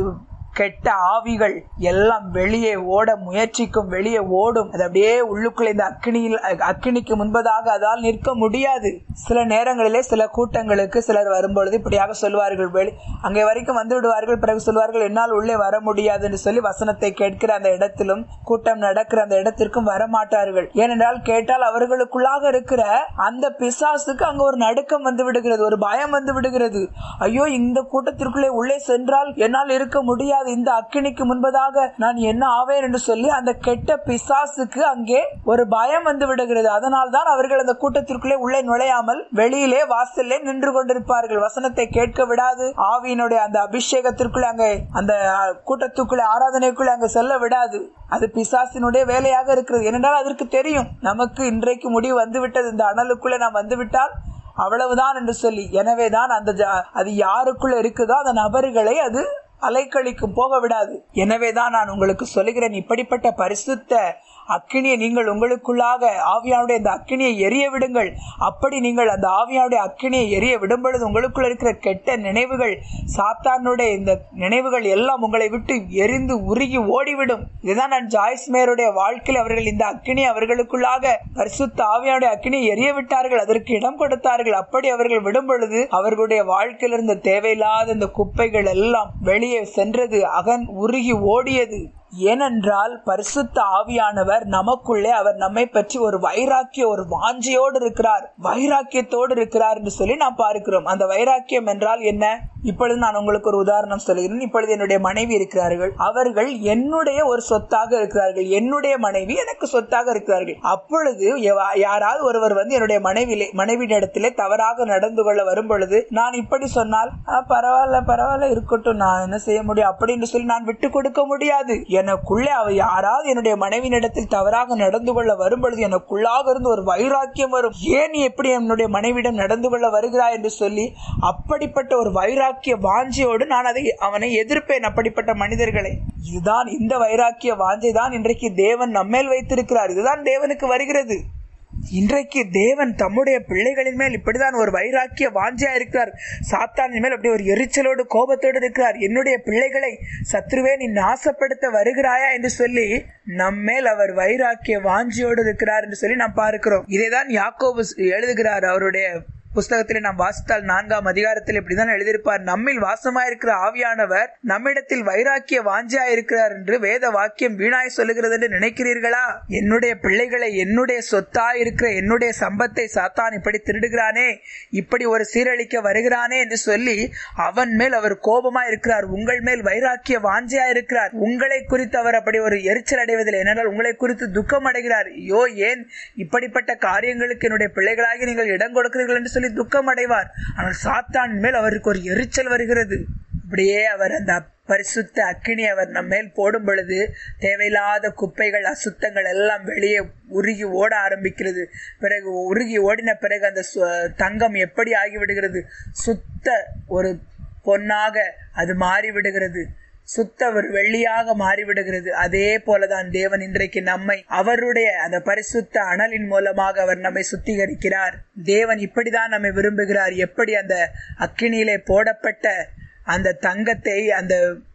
S1: கெட்ட ஆவிகள் எல்லாம் வெளியே ஓட முயற்சிக்கும் வெளியே ஓடும் அது அப்படியே உள்ளுக்குள்ள இந்த அக்னியில் அக்னிக்கு முன்பதாக அதால் நிற்க முடியாது சில நேரங்களிலே சில கூட்டங்களுக்கு சிலர் வரும்பொழுது இப்படியாக சொல்வார்கள் வெளி அங்கே வரைக்கும் வந்து விடுவார்கள் பிறகு சொல்வார்கள் என்னால் உள்ளே வர முடியாது என்று சொல்லி வசனத்தை கேட்கிற அந்த இடத்திலும் கூட்டம் நடக்கிற அந்த இடத்திற்கும் வரமாட்டார்கள் ஏனென்றால் கேட்டால் அவர்களுக்குள்ளாக இருக்கிற அந்த பிசாசுக்கு அங்க ஒரு நடுக்கம் வந்து விடுகிறது ஒரு பயம் வந்து விடுகிறது ஐயோ இந்த கூட்டத்திற்குள்ளே உள்ளே சென்றால் என்னால் இருக்க முடியாது இந்த அக்கினிக்கு முன்பதாக நான் என்ன ஆவேன் என்று சொல்லி அந்த கெட்ட பிசாசுக்கு அங்கே ஒரு பயம் வந்து விடுகிறது அதனால் தான் அவர்கள் அந்த கூட்டத்திற்குள்ளே உள்ளே நுழையாமல் வெளியிலே வாசல்லே நின்று கொண்டிருப்பார்கள் வசனத்தை கேட்க விடாது ஆவியினுடைய அந்த அபிஷேகத்திற்குள்ளே அங்கே அந்த கூட்டத்துக்குள்ளே ஆராதனைக்குள்ளே அங்கே செல்ல விடாது அது பிசாசினுடைய வேலையாக இருக்கிறது ஏனென்றால் அதற்கு தெரியும் நமக்கு இன்றைக்கு முடிவு வந்துவிட்டது இந்த அனலுக்குள்ளே நாம் வந்துவிட்டால் அவ்வளவுதான் என்று சொல்லி எனவேதான் அந்த அது யாருக்குள்ள இருக்குதோ அந்த நபர்களை அது அலைக்கழிக்கும் போக விடாது எனவேதான் நான் உங்களுக்கு சொல்லுகிறேன் இப்படிப்பட்ட பரிசுத்த அக்கினியை நீங்கள் உங்களுக்குள்ளாக ஆவியானுடைய அந்த அக்கினியை எரிய விடுங்கள் அப்படி நீங்கள் அந்த ஆவியானுடைய அக்கினியை எரிய விடும் பொழுது உங்களுக்குள்ள இருக்கிற கெட்ட நினைவுகள் சாத்தானுடைய இந்த நினைவுகள் எல்லாம் உங்களை விட்டு எரிந்து உருகி ஓடிவிடும் இதுதான் நான் ஜாய்ஸ் மேருடைய வாழ்க்கையில் அவர்கள் இந்த அக்கினி அவர்களுக்குள்ளாக பரிசுத்த ஆவியானுடைய அக்கினியை எரிய விட்டார்கள் அதற்கு இடம் கொடுத்தார்கள் அப்படி அவர்கள் விடும் பொழுது அவர்களுடைய வாழ்க்கையில் இருந்த தேவையில்லாத இந்த குப்பைகள் எல்லாம் வெளியே சென்றது அகன் உருகி ஓடியது ஏனென்றால் பரிசுத்த ஆவியானவர் நமக்குள்ளே அவர் நம்மை பற்றி ஒரு வைராக்கிய ஒரு வாஞ்சியோடு இருக்கிறார் வைராக்கியத்தோடு இருக்கிறார் என்று சொல்லி நாம் பார்க்கிறோம் அந்த வைராக்கியம் என்றால் என்ன இப்பொழுது நான் உங்களுக்கு ஒரு உதாரணம் சொல்கிறேன் இப்பொழுது என்னுடைய மனைவி இருக்கிறார்கள் அவர்கள் என்னுடைய ஒரு சொத்தாக இருக்கிறார்கள் என்னுடைய மனைவி எனக்கு சொத்தாக இருக்கிறார்கள் அப்பொழுது யாராவது ஒருவர் வந்து என்னுடைய மனைவியிலே மனைவியிடத்திலே தவறாக நடந்து கொள்ள வரும் பொழுது நான் இப்படி சொன்னால் பரவாயில்ல பரவாயில்ல இருக்கட்டும் நான் என்ன செய்ய முடியும் அப்படின்னு சொல்லி நான் விட்டு கொடுக்க முடியாது எனக்குள்ளே அவ யாராவது என்னுடைய மனைவியிடத்தில் தவறாக நடந்து கொள்ள வரும் பொழுது எனக்குள்ளாக இருந்து ஒரு வைராக்கியம் வரும் ஏன் நீ எப்படி என்னுடைய மனைவியிடம் நடந்து கொள்ள வருகிறாய் என்று சொல்லி அப்படிப்பட்ட ஒரு வைராக்கிய வாஞ்சியோடு நான் அதை அவனை எதிர்ப்பேன் அப்படிப்பட்ட மனிதர்களை இதுதான் இந்த வைராக்கிய வாஞ்சை தான் இன்றைக்கு தேவன் நம்மேல் வைத்திருக்கிறார் இதுதான் தேவனுக்கு வருகிறது இன்றைக்கு தேவன் தம்முடைய பிள்ளைகளின் மேல் இப்படிதான் ஒரு வைராக்கிய வாஞ்சியா இருக்கிறார் சாத்தானின் மேல் அப்படி ஒரு எரிச்சலோடு கோபத்தோடு இருக்கிறார் என்னுடைய பிள்ளைகளை சத்ருவே நீ நாசப்படுத்த வருகிறாயா என்று சொல்லி நம்மேல் அவர் வைராக்கிய வாஞ்சியோடு இருக்கிறார் என்று சொல்லி நாம் பார்க்கிறோம் இதைதான் யாக்கோபு எழுதுகிறார் அவருடைய புஸ்தகத்திலே நாம் வாசித்தால் நான்காம் அதிகாரத்தில் இப்படிதான் எழுதியிருப்பார் நம்மில் வாசமாயிருக்கிற ஆவியானவர் நம்மிடத்தில் வைராக்கிய வாஞ்சியா இருக்கிறார் என்று வேத வாக்கியம் வீணாய் சொல்லுகிறது என்று நினைக்கிறீர்களா என்னுடைய பிள்ளைகளை என்னுடைய சொத்தா இருக்கிற என்னுடைய சம்பத்தை சாத்தான் இப்படி திருடுகிறானே இப்படி ஒரு சீரழிக்க வருகிறானே என்று சொல்லி அவன் மேல் அவர் கோபமா இருக்கிறார் உங்கள் மேல் வைராக்கிய வாஞ்சியா இருக்கிறார் உங்களை குறித்து அவர் அப்படி ஒரு எரிச்சல் அடைவதில்லை ஏனென்றால் உங்களை குறித்து துக்கம் அடைகிறார் ஐயோ ஏன் இப்படிப்பட்ட காரியங்களுக்கு என்னுடைய பிள்ளைகளாகி நீங்கள் இடம் கொடுக்கிறீர்கள் என்று சொல்லி துக்கம் அடைவார் ஆனால் சாத்தான் மேல் அவருக்கு ஒரு எரிச்சல் வருகிறது அப்படியே அவர் அந்த பரிசுத்த அக்கினி அவர் நம்ம மேல் போடும் பொழுது தேவையில்லாத குப்பைகள் அசுத்தங்கள் எல்லாம் வெளியே உருகி ஓட ஆரம்பிக்கிறது பிறகு உருகி ஓடின பிறகு அந்த தங்கம் எப்படி ஆகிவிடுகிறது சுத்த ஒரு பொன்னாக அது மாறிவிடுகிறது சுத்த ஒரு வெள்ளியாக மாறிவிடுகிறது அதே போலதான் தேவன் இன்றைக்கு நம்மை அவருடைய அந்த பரிசுத்த அனலின் மூலமாக அவர் நம்மை சுத்திகரிக்கிறார் தேவன் இப்படிதான் நம்மை விரும்புகிறார் எப்படி அந்த அக்கினியிலே போடப்பட்ட அந்த தங்கத்தை அந்த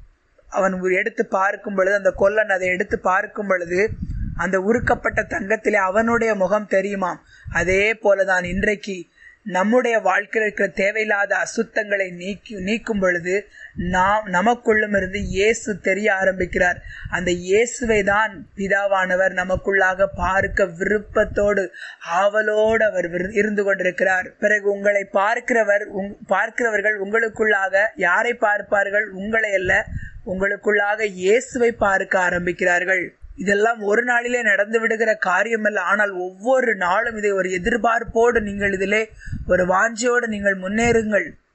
S1: அவன் எடுத்து பார்க்கும் பொழுது அந்த கொல்லன் அதை எடுத்து பார்க்கும் பொழுது அந்த உருக்கப்பட்ட தங்கத்திலே அவனுடைய முகம் தெரியுமாம் அதே போலதான் இன்றைக்கு நம்முடைய வாழ்க்கையில் இருக்கிற தேவையில்லாத அசுத்தங்களை நீக்கி நீக்கும் பொழுது நாம் நமக்குள்ளும் இருந்து இயேசு தெரிய ஆரம்பிக்கிறார் அந்த இயேசுவை தான் பிதாவானவர் நமக்குள்ளாக பார்க்க விருப்பத்தோடு ஆவலோடு அவர் இருந்து கொண்டிருக்கிறார் பிறகு உங்களை பார்க்கிறவர் பார்க்கிறவர்கள் உங்களுக்குள்ளாக யாரை பார்ப்பார்கள் உங்களை அல்ல உங்களுக்குள்ளாக இயேசுவை பார்க்க ஆரம்பிக்கிறார்கள் இதெல்லாம் ஒரு நாளிலே நடந்து விடுகிற காரியம் அல்ல ஆனால் ஒவ்வொரு நாளும் இதை ஒரு எதிர்பார்ப்போடு நீங்கள் இதிலே ஒரு வாஞ்சியோடு நீங்கள் முன்னேறுங்கள்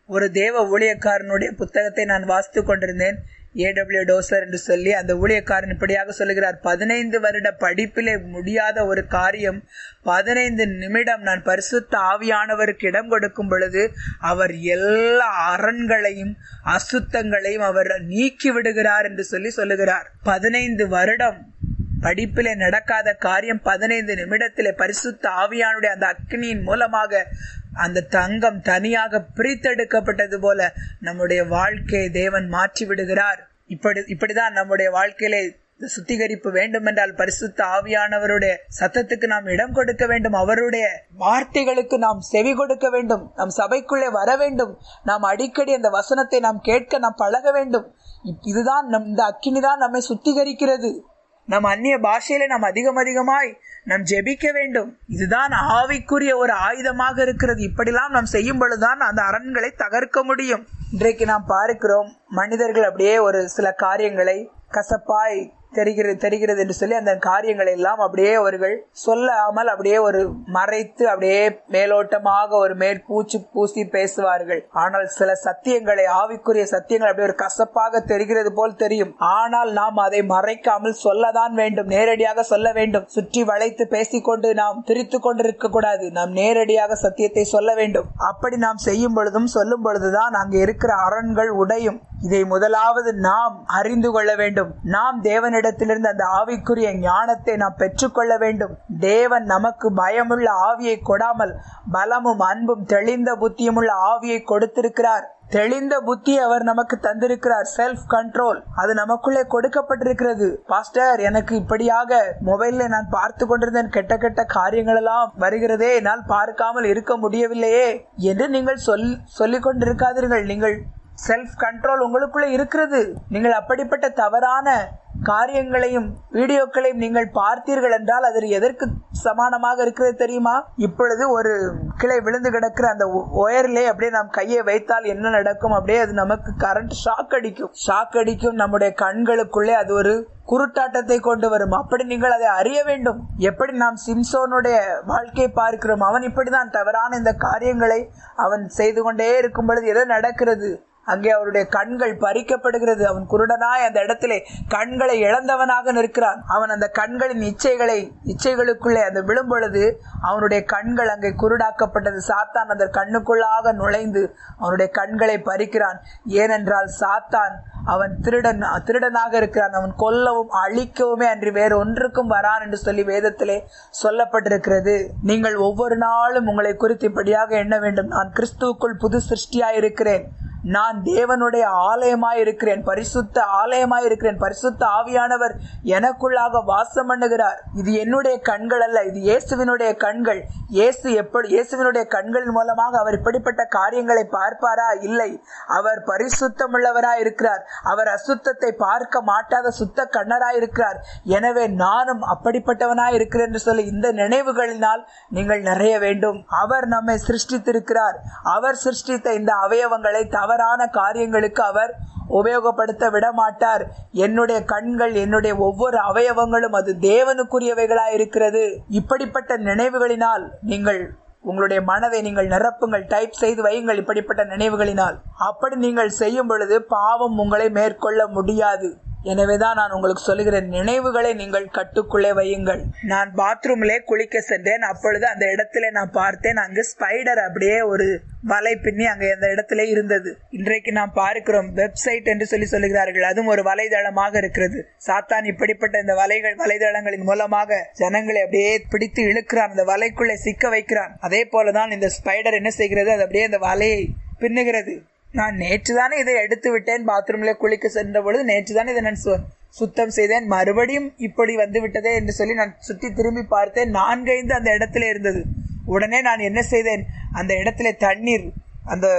S1: ஒரு தேவ ஊழியக்காரனுடைய புத்தகத்தை நான் வாசித்து கொண்டிருந்தேன் ஏடபிள்யூ டோசர் என்று சொல்லி அந்த ஊழியக்காரன் இப்படியாக சொல்லுகிறார் பதினைந்து வருட படிப்பிலே முடியாத ஒரு காரியம் பதினைந்து நிமிடம் நான் பரிசுத்த ஆவியானவருக்கு இடம் கொடுக்கும் பொழுது அவர் எல்லா அரண்களையும் அசுத்தங்களையும் அவர் நீக்கி விடுகிறார் என்று சொல்லி சொல்லுகிறார் பதினைந்து வருடம் படிப்பிலே நடக்காத காரியம் பதினைந்து நிமிடத்திலே பரிசுத்த ஆவியானுடைய அந்த அக்னியின் மூலமாக அந்த தங்கம் தனியாக பிரித்தெடுக்கப்பட்டது போல நம்முடைய வாழ்க்கையை தேவன் மாற்றி விடுகிறார் இப்படி இப்படிதான் நம்முடைய வாழ்க்கையிலே சுத்திகரிப்பு வேண்டும் என்றால் பரிசுத்த ஆவியானவருடைய சத்தத்துக்கு நாம் இடம் கொடுக்க வேண்டும் அவருடைய வார்த்தைகளுக்கு நாம் செவி கொடுக்க வேண்டும் நம் சபைக்குள்ளே வர வேண்டும் நாம் அடிக்கடி அந்த வசனத்தை நாம் கேட்க நாம் பழக வேண்டும் இதுதான் நம் இந்த அக்கினி தான் நம்மை சுத்திகரிக்கிறது நம் அந்நிய பாஷையில நாம் அதிகம் அதிகமாய் நாம் ஜெபிக்க வேண்டும் இதுதான் ஆவிக்குரிய ஒரு ஆயுதமாக இருக்கிறது இப்படிலாம் நாம் செய்யும் பொழுதுதான் அந்த அரண்களை தகர்க்க முடியும் இன்றைக்கு நாம் பார்க்கிறோம் மனிதர்கள் அப்படியே ஒரு சில காரியங்களை கசப்பாய் தெரிகிறது தெரிகிறது என்று சொல்லி அந்த காரியங்களை எல்லாம் அப்படியே அவர்கள் சொல்லாமல் அப்படியே ஒரு மறைத்து அப்படியே மேலோட்டமாக ஒரு மேல் பூச்சி பூசி பேசுவார்கள் ஆனால் சில சத்தியங்களை ஆவிக்குரிய சத்தியங்கள் அப்படியே ஒரு கசப்பாக தெரிகிறது போல் தெரியும் ஆனால் நாம் அதை மறைக்காமல் சொல்லதான் வேண்டும் நேரடியாக சொல்ல வேண்டும் சுற்றி வளைத்து பேசிக்கொண்டு நாம் பிரித்து கொண்டிருக்க கூடாது நாம் நேரடியாக சத்தியத்தை சொல்ல வேண்டும் அப்படி நாம் செய்யும் பொழுதும் சொல்லும் பொழுதுதான் அங்கே இருக்கிற அரண்கள் உடையும் இதை முதலாவது நாம் அறிந்து கொள்ள வேண்டும் நாம் தேவனிடத்திலிருந்து அந்த ஆவிக்குரிய ஞானத்தை நாம் பெற்றுக்கொள்ள வேண்டும் தேவன் நமக்கு பயமுள்ள ஆவியை கொடாமல் பலமும் அன்பும் தெளிந்த புத்தியும் உள்ள ஆவியை கொடுத்திருக்கிறார் தெளிந்த புத்தி அவர் நமக்கு தந்திருக்கிறார் செல்ஃப் கண்ட்ரோல் அது நமக்குள்ளே கொடுக்கப்பட்டிருக்கிறது பாஸ்டர் எனக்கு இப்படியாக மொபைல்ல நான் பார்த்து கொண்டிருந்தேன் கெட்ட கெட்ட காரியங்கள் எல்லாம் வருகிறதே என்னால் பார்க்காமல் இருக்க முடியவில்லையே என்று நீங்கள் சொல் சொல்லிக் கொண்டிருக்காதீர்கள் நீங்கள் செல்ஃப் கண்ட்ரோல் உங்களுக்குள்ள இருக்கிறது நீங்கள் அப்படிப்பட்ட தவறான காரியங்களையும் வீடியோக்களையும் நீங்கள் பார்த்தீர்கள் என்றால் அது எதற்கு சமானமாக இருக்கிறது தெரியுமா இப்பொழுது ஒரு கிளை விழுந்து கிடக்கிற அந்த ஒயர்லே அப்படியே நாம் கையை வைத்தால் என்ன நடக்கும் அப்படியே அது நமக்கு கரண்ட் ஷாக் அடிக்கும் ஷாக் அடிக்கும் நம்முடைய கண்களுக்குள்ளே அது ஒரு குருட்டாட்டத்தை கொண்டு வரும் அப்படி நீங்கள் அதை அறிய வேண்டும் எப்படி நாம் சிம்சோனுடைய வாழ்க்கையை பார்க்கிறோம் அவன் இப்படிதான் தவறான இந்த காரியங்களை அவன் செய்து கொண்டே இருக்கும் பொழுது எதோ நடக்கிறது அங்கே அவருடைய கண்கள் பறிக்கப்படுகிறது அவன் குருடனாய் அந்த இடத்திலே கண்களை இழந்தவனாக நிற்கிறான் அவன் அந்த கண்களின் இச்சைகளை இச்சைகளுக்குள்ளே அந்த விழும் பொழுது அவனுடைய கண்கள் அங்கே குருடாக்கப்பட்டது சாத்தான் அந்த கண்ணுக்குள்ளாக நுழைந்து அவனுடைய கண்களை பறிக்கிறான் ஏனென்றால் சாத்தான் அவன் திருடன் திருடனாக இருக்கிறான் அவன் கொல்லவும் அழிக்கவுமே அன்றி வேறு ஒன்றுக்கும் வரான் என்று சொல்லி வேதத்திலே சொல்லப்பட்டிருக்கிறது நீங்கள் ஒவ்வொரு நாளும் உங்களை குறித்து இப்படியாக எண்ண வேண்டும் நான் கிறிஸ்துவுக்குள் புது சிருஷ்டியாய் இருக்கிறேன் நான் தேவனுடைய ஆலயமாய் இருக்கிறேன் பரிசுத்த ஆலயமாய் இருக்கிறேன் பரிசுத்த ஆவியானவர் எனக்குள்ளாக வாசம் பண்ணுகிறார் இது என்னுடைய கண்கள் அல்ல இது இயேசுவினுடைய கண்கள் இயேசு எப்படி இயேசுவினுடைய கண்களின் மூலமாக அவர் இப்படிப்பட்ட காரியங்களை பார்ப்பாரா இல்லை அவர் பரிசுத்தமுள்ளவராய் இருக்கிறார் அவர் அசுத்தத்தை பார்க்க மாட்டாத சுத்த கண்ணராய் இருக்கிறார் எனவே நானும் அப்படிப்பட்டவனாய் இருக்கிறேன் என்று சொல்லி இந்த நினைவுகளினால் நீங்கள் நிறைய வேண்டும் அவர் நம்மை சிருஷ்டித்திருக்கிறார் அவர் சிருஷ்டித்த இந்த அவயவங்களை தவறான காரியங்களுக்கு அவர் உபயோகப்படுத்த விட மாட்டார் என்னுடைய கண்கள் என்னுடைய ஒவ்வொரு அவயவங்களும் அது தேவனுக்குரியவைகளாய் இருக்கிறது இப்படிப்பட்ட நினைவுகளினால் நீங்கள் உங்களுடைய மனதை நீங்கள் நிரப்புங்கள் டைப் செய்து வையுங்கள் இப்படிப்பட்ட நினைவுகளினால் அப்படி நீங்கள் செய்யும் பொழுது பாவம் உங்களை மேற்கொள்ள முடியாது எனவேதான் நான் உங்களுக்கு சொல்லுகிறேன் நினைவுகளை நீங்கள் கட்டுக்குள்ளே வையுங்கள் நான் பாத்ரூம்லே குளிக்க சென்றேன் அப்பொழுது அந்த இடத்துல நான் பார்த்தேன் அங்கு ஸ்பைடர் அப்படியே ஒரு வலை பின்னி அங்கே அந்த இடத்துல இருந்தது இன்றைக்கு நாம் பார்க்கிறோம் வெப்சைட் என்று சொல்லி சொல்லுகிறார்கள் அதுவும் ஒரு வலைதளமாக இருக்கிறது சாத்தான் இப்படிப்பட்ட இந்த வலைகள் வலைதளங்களின் மூலமாக ஜனங்களை அப்படியே பிடித்து இழுக்கிறான் அந்த வலைக்குள்ளே சிக்க வைக்கிறான் அதே போலதான் இந்த ஸ்பைடர் என்ன செய்கிறது அது அப்படியே அந்த வலையை பின்னுகிறது நான் நேற்று தானே இதை எடுத்து விட்டேன் பாத்ரூம்ல குளிக்க சென்ற பொழுது நேற்று தானே இதை நான் சுத்தம் செய்தேன் மறுபடியும் இப்படி வந்து விட்டதே என்று சொல்லி நான் சுற்றி திரும்பி பார்த்தேன் நான்கைந்து அந்த இடத்துல இருந்தது உடனே நான் என்ன செய்தேன் அந்த இடத்துல தண்ணீர் அந்த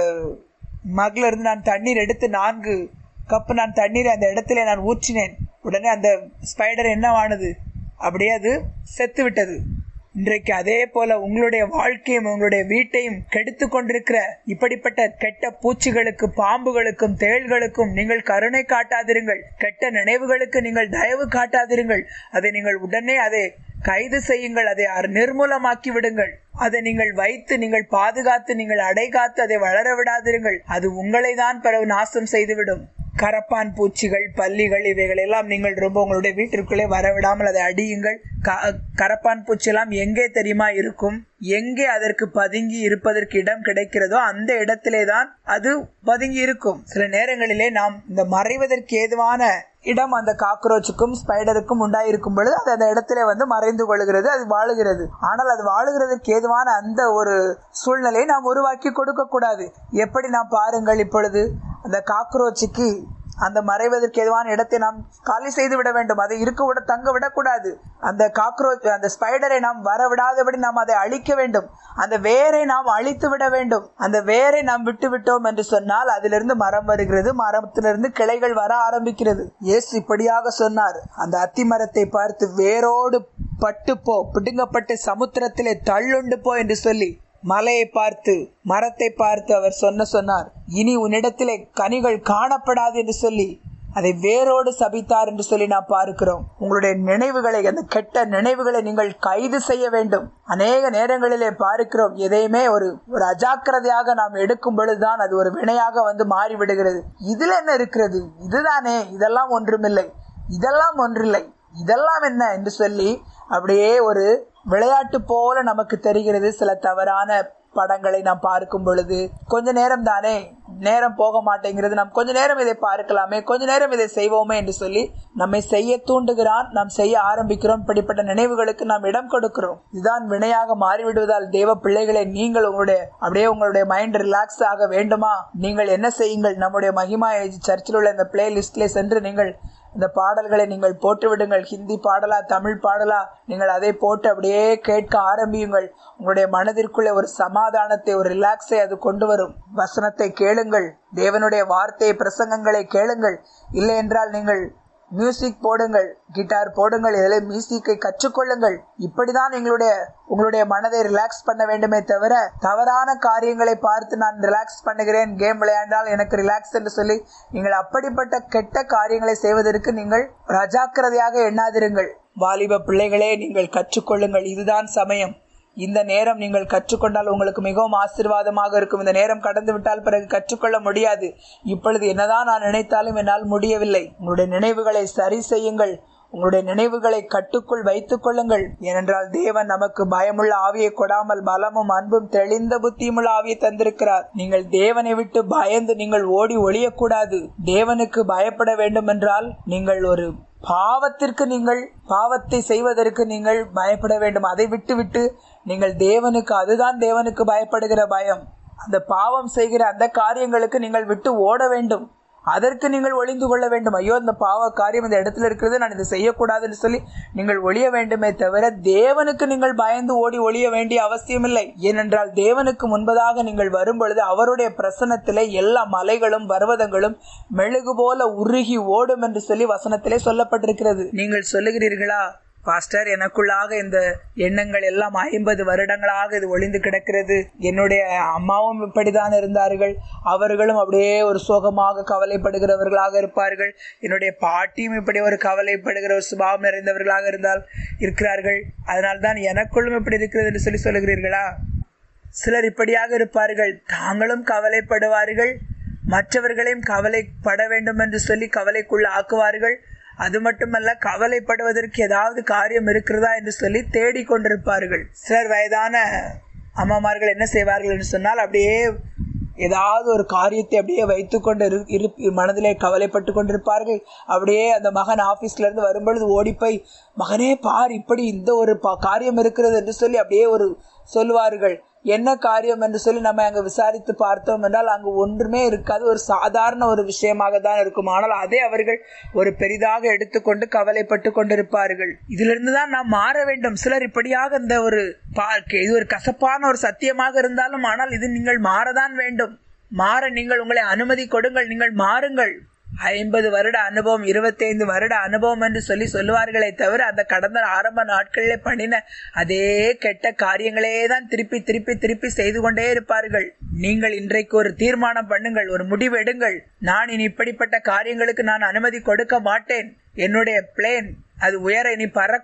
S1: மகில இருந்து நான் தண்ணீர் எடுத்து நான்கு கப்பு நான் தண்ணீரை அந்த இடத்துல நான் ஊற்றினேன் உடனே அந்த ஸ்பைடர் என்னவானது அப்படியே அது செத்து விட்டது இன்றைக்கு அதே போல உங்களுடைய வாழ்க்கையும் உங்களுடைய வீட்டையும் கெடுத்து கொண்டிருக்கிற இப்படிப்பட்ட கெட்ட பூச்சிகளுக்கு பாம்புகளுக்கும் தேள்களுக்கும் நீங்கள் கருணை காட்டாதிருங்கள் கெட்ட நினைவுகளுக்கு நீங்கள் தயவு காட்டாதிருங்கள் அதை நீங்கள் உடனே அதை கைது செய்யுங்கள் அதை அர்- நிர்மூலமாக்கி விடுங்கள் அதை நீங்கள் வைத்து நீங்கள் பாதுகாத்து நீங்கள் அடைகாத்து அதை வளர விடாதிருங்கள் அது உங்களை தான் பிறகு நாசம் செய்துவிடும் கரப்பான் பூச்சிகள் பல்லிகள் இவைகள் எல்லாம் நீங்கள் ரொம்ப உங்களுடைய வீட்டிற்குள்ளே வரவிடாமல் அதை அடியுங்கள் க- கரப்பான் பூச்சி எல்லாம் எங்கே தெரியுமா இருக்கும் எங்கே அதற்கு பதுங்கி இருப்பதற்கு இடம் கிடைக்கிறதோ அந்த இடத்திலே தான் அது பதுங்கி இருக்கும் சில நேரங்களிலே நாம் இந்த மறைவதற்கு ஏதுவான இடம் அந்த காக்ரோச்சுக்கும் ஸ்பைடருக்கும் உண்டாயிருக்கும் பொழுது அது அந்த இடத்திலே வந்து மறைந்து கொள்கிறது அது வாழுகிறது ஆனால் அது வாழுகிறதுக்கு ஏதுவான அந்த ஒரு சூழ்நிலையை நாம் உருவாக்கி கொடுக்க கூடாது எப்படி நாம் பாருங்கள் இப்பொழுது அந்த காக்ரோச்சுக்கு அந்த மறைவதற்கு எதுவான இடத்தை நாம் காலி செய்து விட வேண்டும் அதை இருக்க விட தங்க விடக்கூடாது அந்த காக்ரோச் அந்த ஸ்பைடரை நாம் வர விடாதபடி நாம் அதை அழிக்க வேண்டும் அந்த வேரை நாம் அழித்து விட வேண்டும் அந்த வேரை நாம் விட்டு விட்டோம் என்று சொன்னால் அதிலிருந்து மரம் வருகிறது மரத்திலிருந்து கிளைகள் வர ஆரம்பிக்கிறது இயேசு இப்படியாக சொன்னார் அந்த அத்தி மரத்தை பார்த்து வேரோடு பட்டு போ பிடுங்கப்பட்டு சமுத்திரத்திலே தள்ளுண்டு போ என்று சொல்லி மலையை பார்த்து மரத்தை பார்த்து அவர் சொன்ன சொன்னார் இனி உன்னிடத்திலே கனிகள் காணப்படாது என்று சொல்லி அதை வேரோடு சபித்தார் என்று சொல்லி நாம் பார்க்கிறோம் உங்களுடைய நினைவுகளை அந்த கெட்ட நினைவுகளை நீங்கள் கைது செய்ய வேண்டும் அநேக நேரங்களிலே பார்க்கிறோம் எதையுமே ஒரு ஒரு அஜாக்கிரதையாக நாம் எடுக்கும் பொழுதுதான் அது ஒரு வினையாக வந்து மாறிவிடுகிறது இதுல என்ன இருக்கிறது இதுதானே இதெல்லாம் ஒன்றுமில்லை இதெல்லாம் ஒன்றில்லை இதெல்லாம் என்ன என்று சொல்லி அப்படியே ஒரு விளையாட்டு போல நமக்கு தெரிகிறது சில தவறான படங்களை நாம் பார்க்கும் பொழுது கொஞ்ச நேரம் தானே நேரம் போக மாட்டேங்கிறது நாம் கொஞ்ச நேரம் இதை பார்க்கலாமே கொஞ்ச நேரம் இதை செய்வோமே என்று சொல்லி நம்மை செய்ய தூண்டுகிறான் நாம் செய்ய ஆரம்பிக்கிறோம் இப்படிப்பட்ட நினைவுகளுக்கு நாம் இடம் கொடுக்கிறோம் இதுதான் வினையாக மாறிவிடுவதால் தேவ பிள்ளைகளை நீங்கள் உங்களுடைய அப்படியே உங்களுடைய மைண்ட் ரிலாக்ஸ் ஆக வேண்டுமா நீங்கள் என்ன செய்யுங்கள் நம்முடைய மகிமா சர்ச்சில் உள்ள இந்த பிளே லிஸ்ட்ல சென்று நீங்கள் இந்த பாடல்களை நீங்கள் போட்டு விடுங்கள் ஹிந்தி பாடலா தமிழ் பாடலா நீங்கள் அதை போட்டு அப்படியே கேட்க ஆரம்பியுங்கள் உங்களுடைய மனதிற்குள்ளே ஒரு சமாதானத்தை ஒரு ரிலாக்ஸை அது கொண்டு வரும் வசனத்தை கேளுங்கள் தேவனுடைய வார்த்தை பிரசங்கங்களை கேளுங்கள் இல்லை என்றால் நீங்கள் மியூசிக் போடுங்கள் கிட்டார் போடுங்கள் இதில் மியூசிக்கை கற்றுக்கொள்ளுங்கள் இப்படிதான் எங்களுடைய உங்களுடைய மனதை ரிலாக்ஸ் பண்ண வேண்டுமே தவிர தவறான காரியங்களை பார்த்து நான் ரிலாக்ஸ் பண்ணுகிறேன் கேம் விளையாண்டால் எனக்கு ரிலாக்ஸ் என்று சொல்லி நீங்கள் அப்படிப்பட்ட கெட்ட காரியங்களை செய்வதற்கு நீங்கள் ஒரு அஜாக்கிரதையாக எண்ணாதிருங்கள் வாலிப பிள்ளைகளே நீங்கள் கற்றுக்கொள்ளுங்கள் இதுதான் சமயம் இந்த நேரம் நீங்கள் கற்றுக்கொண்டால் உங்களுக்கு மிகவும் ஆசீர்வாதமாக இருக்கும் இந்த நேரம் கடந்து விட்டால் பிறகு கற்றுக்கொள்ள முடியாது இப்பொழுது என்னதான் நான் நினைத்தாலும் என்னால் முடியவில்லை உங்களுடைய நினைவுகளை சரி செய்யுங்கள் உங்களுடைய நினைவுகளை கட்டுக்குள் வைத்துக் கொள்ளுங்கள் ஏனென்றால் தேவன் நமக்கு பயமுள்ள ஆவியை கொடாமல் பலமும் அன்பும் தெளிந்த புத்தியுமுள்ள ஆவியை தந்திருக்கிறார் நீங்கள் தேவனை விட்டு பயந்து நீங்கள் ஓடி ஒளியக்கூடாது தேவனுக்கு பயப்பட வேண்டும் என்றால் நீங்கள் ஒரு பாவத்திற்கு நீங்கள் பாவத்தை செய்வதற்கு நீங்கள் பயப்பட வேண்டும் அதை விட்டுவிட்டு நீங்கள் தேவனுக்கு அதுதான் தேவனுக்கு பயப்படுகிற பயம் அந்த பாவம் செய்கிற அந்த காரியங்களுக்கு நீங்கள் விட்டு ஓட வேண்டும் அதற்கு நீங்கள் ஒளிந்து கொள்ள வேண்டும் ஐயோ இந்த பாவ காரியம் இந்த இடத்துல இருக்கிறது நான் இதை செய்யக்கூடாதுன்னு சொல்லி நீங்கள் ஒளிய வேண்டுமே தவிர தேவனுக்கு நீங்கள் பயந்து ஓடி ஒளிய வேண்டிய அவசியமில்லை ஏனென்றால் தேவனுக்கு முன்பதாக நீங்கள் வரும் பொழுது அவருடைய பிரசனத்திலே எல்லா மலைகளும் பர்வதங்களும் மெழுகு போல உருகி ஓடும் என்று சொல்லி வசனத்திலே சொல்லப்பட்டிருக்கிறது நீங்கள் சொல்லுகிறீர்களா பாஸ்டர் எனக்குள்ளாக இந்த எண்ணங்கள் எல்லாம் ஐம்பது வருடங்களாக இது ஒளிந்து கிடக்கிறது என்னுடைய அம்மாவும் இப்படிதான் இருந்தார்கள் அவர்களும் அப்படியே ஒரு சோகமாக கவலைப்படுகிறவர்களாக இருப்பார்கள் என்னுடைய பாட்டியும் இப்படி ஒரு கவலைப்படுகிற ஒரு சுபாவம் நிறைந்தவர்களாக இருந்தால் இருக்கிறார்கள் அதனால்தான் எனக்குள்ளும் இப்படி இருக்கிறது என்று சொல்லி சொல்லுகிறீர்களா சிலர் இப்படியாக இருப்பார்கள் தாங்களும் கவலைப்படுவார்கள் மற்றவர்களையும் கவலைப்பட வேண்டும் என்று சொல்லி கவலைக்குள்ள ஆக்குவார்கள் அது மட்டுமல்ல கவலைப்படுவதற்கு ஏதாவது காரியம் இருக்கிறதா என்று சொல்லி தேடிக்கொண்டிருப்பார்கள் சிலர் வயதான அம்மாமார்கள் என்ன செய்வார்கள் என்று சொன்னால் அப்படியே ஏதாவது ஒரு காரியத்தை அப்படியே வைத்துக்கொண்டு இரு இரு மனதிலே கவலைப்பட்டு கொண்டிருப்பார்கள் அப்படியே அந்த மகன் ஆஃபீஸ்ல இருந்து வரும்பொழுது ஓடிப்போய் மகனே பார் இப்படி இந்த ஒரு காரியம் இருக்கிறது என்று சொல்லி அப்படியே ஒரு சொல்லுவார்கள் என்ன காரியம் என்று சொல்லி நம்ம அங்கே விசாரித்து பார்த்தோம் என்றால் அங்கு ஒன்றுமே இருக்காது ஒரு சாதாரண ஒரு விஷயமாக தான் இருக்கும் ஆனால் அதை அவர்கள் ஒரு பெரிதாக எடுத்துக்கொண்டு கவலைப்பட்டு கொண்டிருப்பார்கள் இதிலிருந்து தான் நாம் மாற வேண்டும் சிலர் இப்படியாக இந்த ஒரு பார்க்க இது ஒரு கசப்பான ஒரு சத்தியமாக இருந்தாலும் ஆனால் இது நீங்கள் மாறதான் வேண்டும் மாற நீங்கள் உங்களை அனுமதி கொடுங்கள் நீங்கள் மாறுங்கள் ஐம்பது வருட அனுபவம் இருபத்தைந்து வருட அனுபவம் என்று சொல்லி சொல்லுவார்களே தவிர அந்த கடந்த ஆரம்ப நாட்களிலே பண்ணின அதே கெட்ட காரியங்களே தான் திருப்பி திருப்பி திருப்பி செய்து கொண்டே இருப்பார்கள் நீங்கள் இன்றைக்கு ஒரு தீர்மானம் பண்ணுங்கள் ஒரு முடிவு எடுங்கள் நான் இனி இப்படிப்பட்ட காரியங்களுக்கு நான் அனுமதி கொடுக்க மாட்டேன் என்னுடைய பிளேன் அது உயர இனி பறக்கும்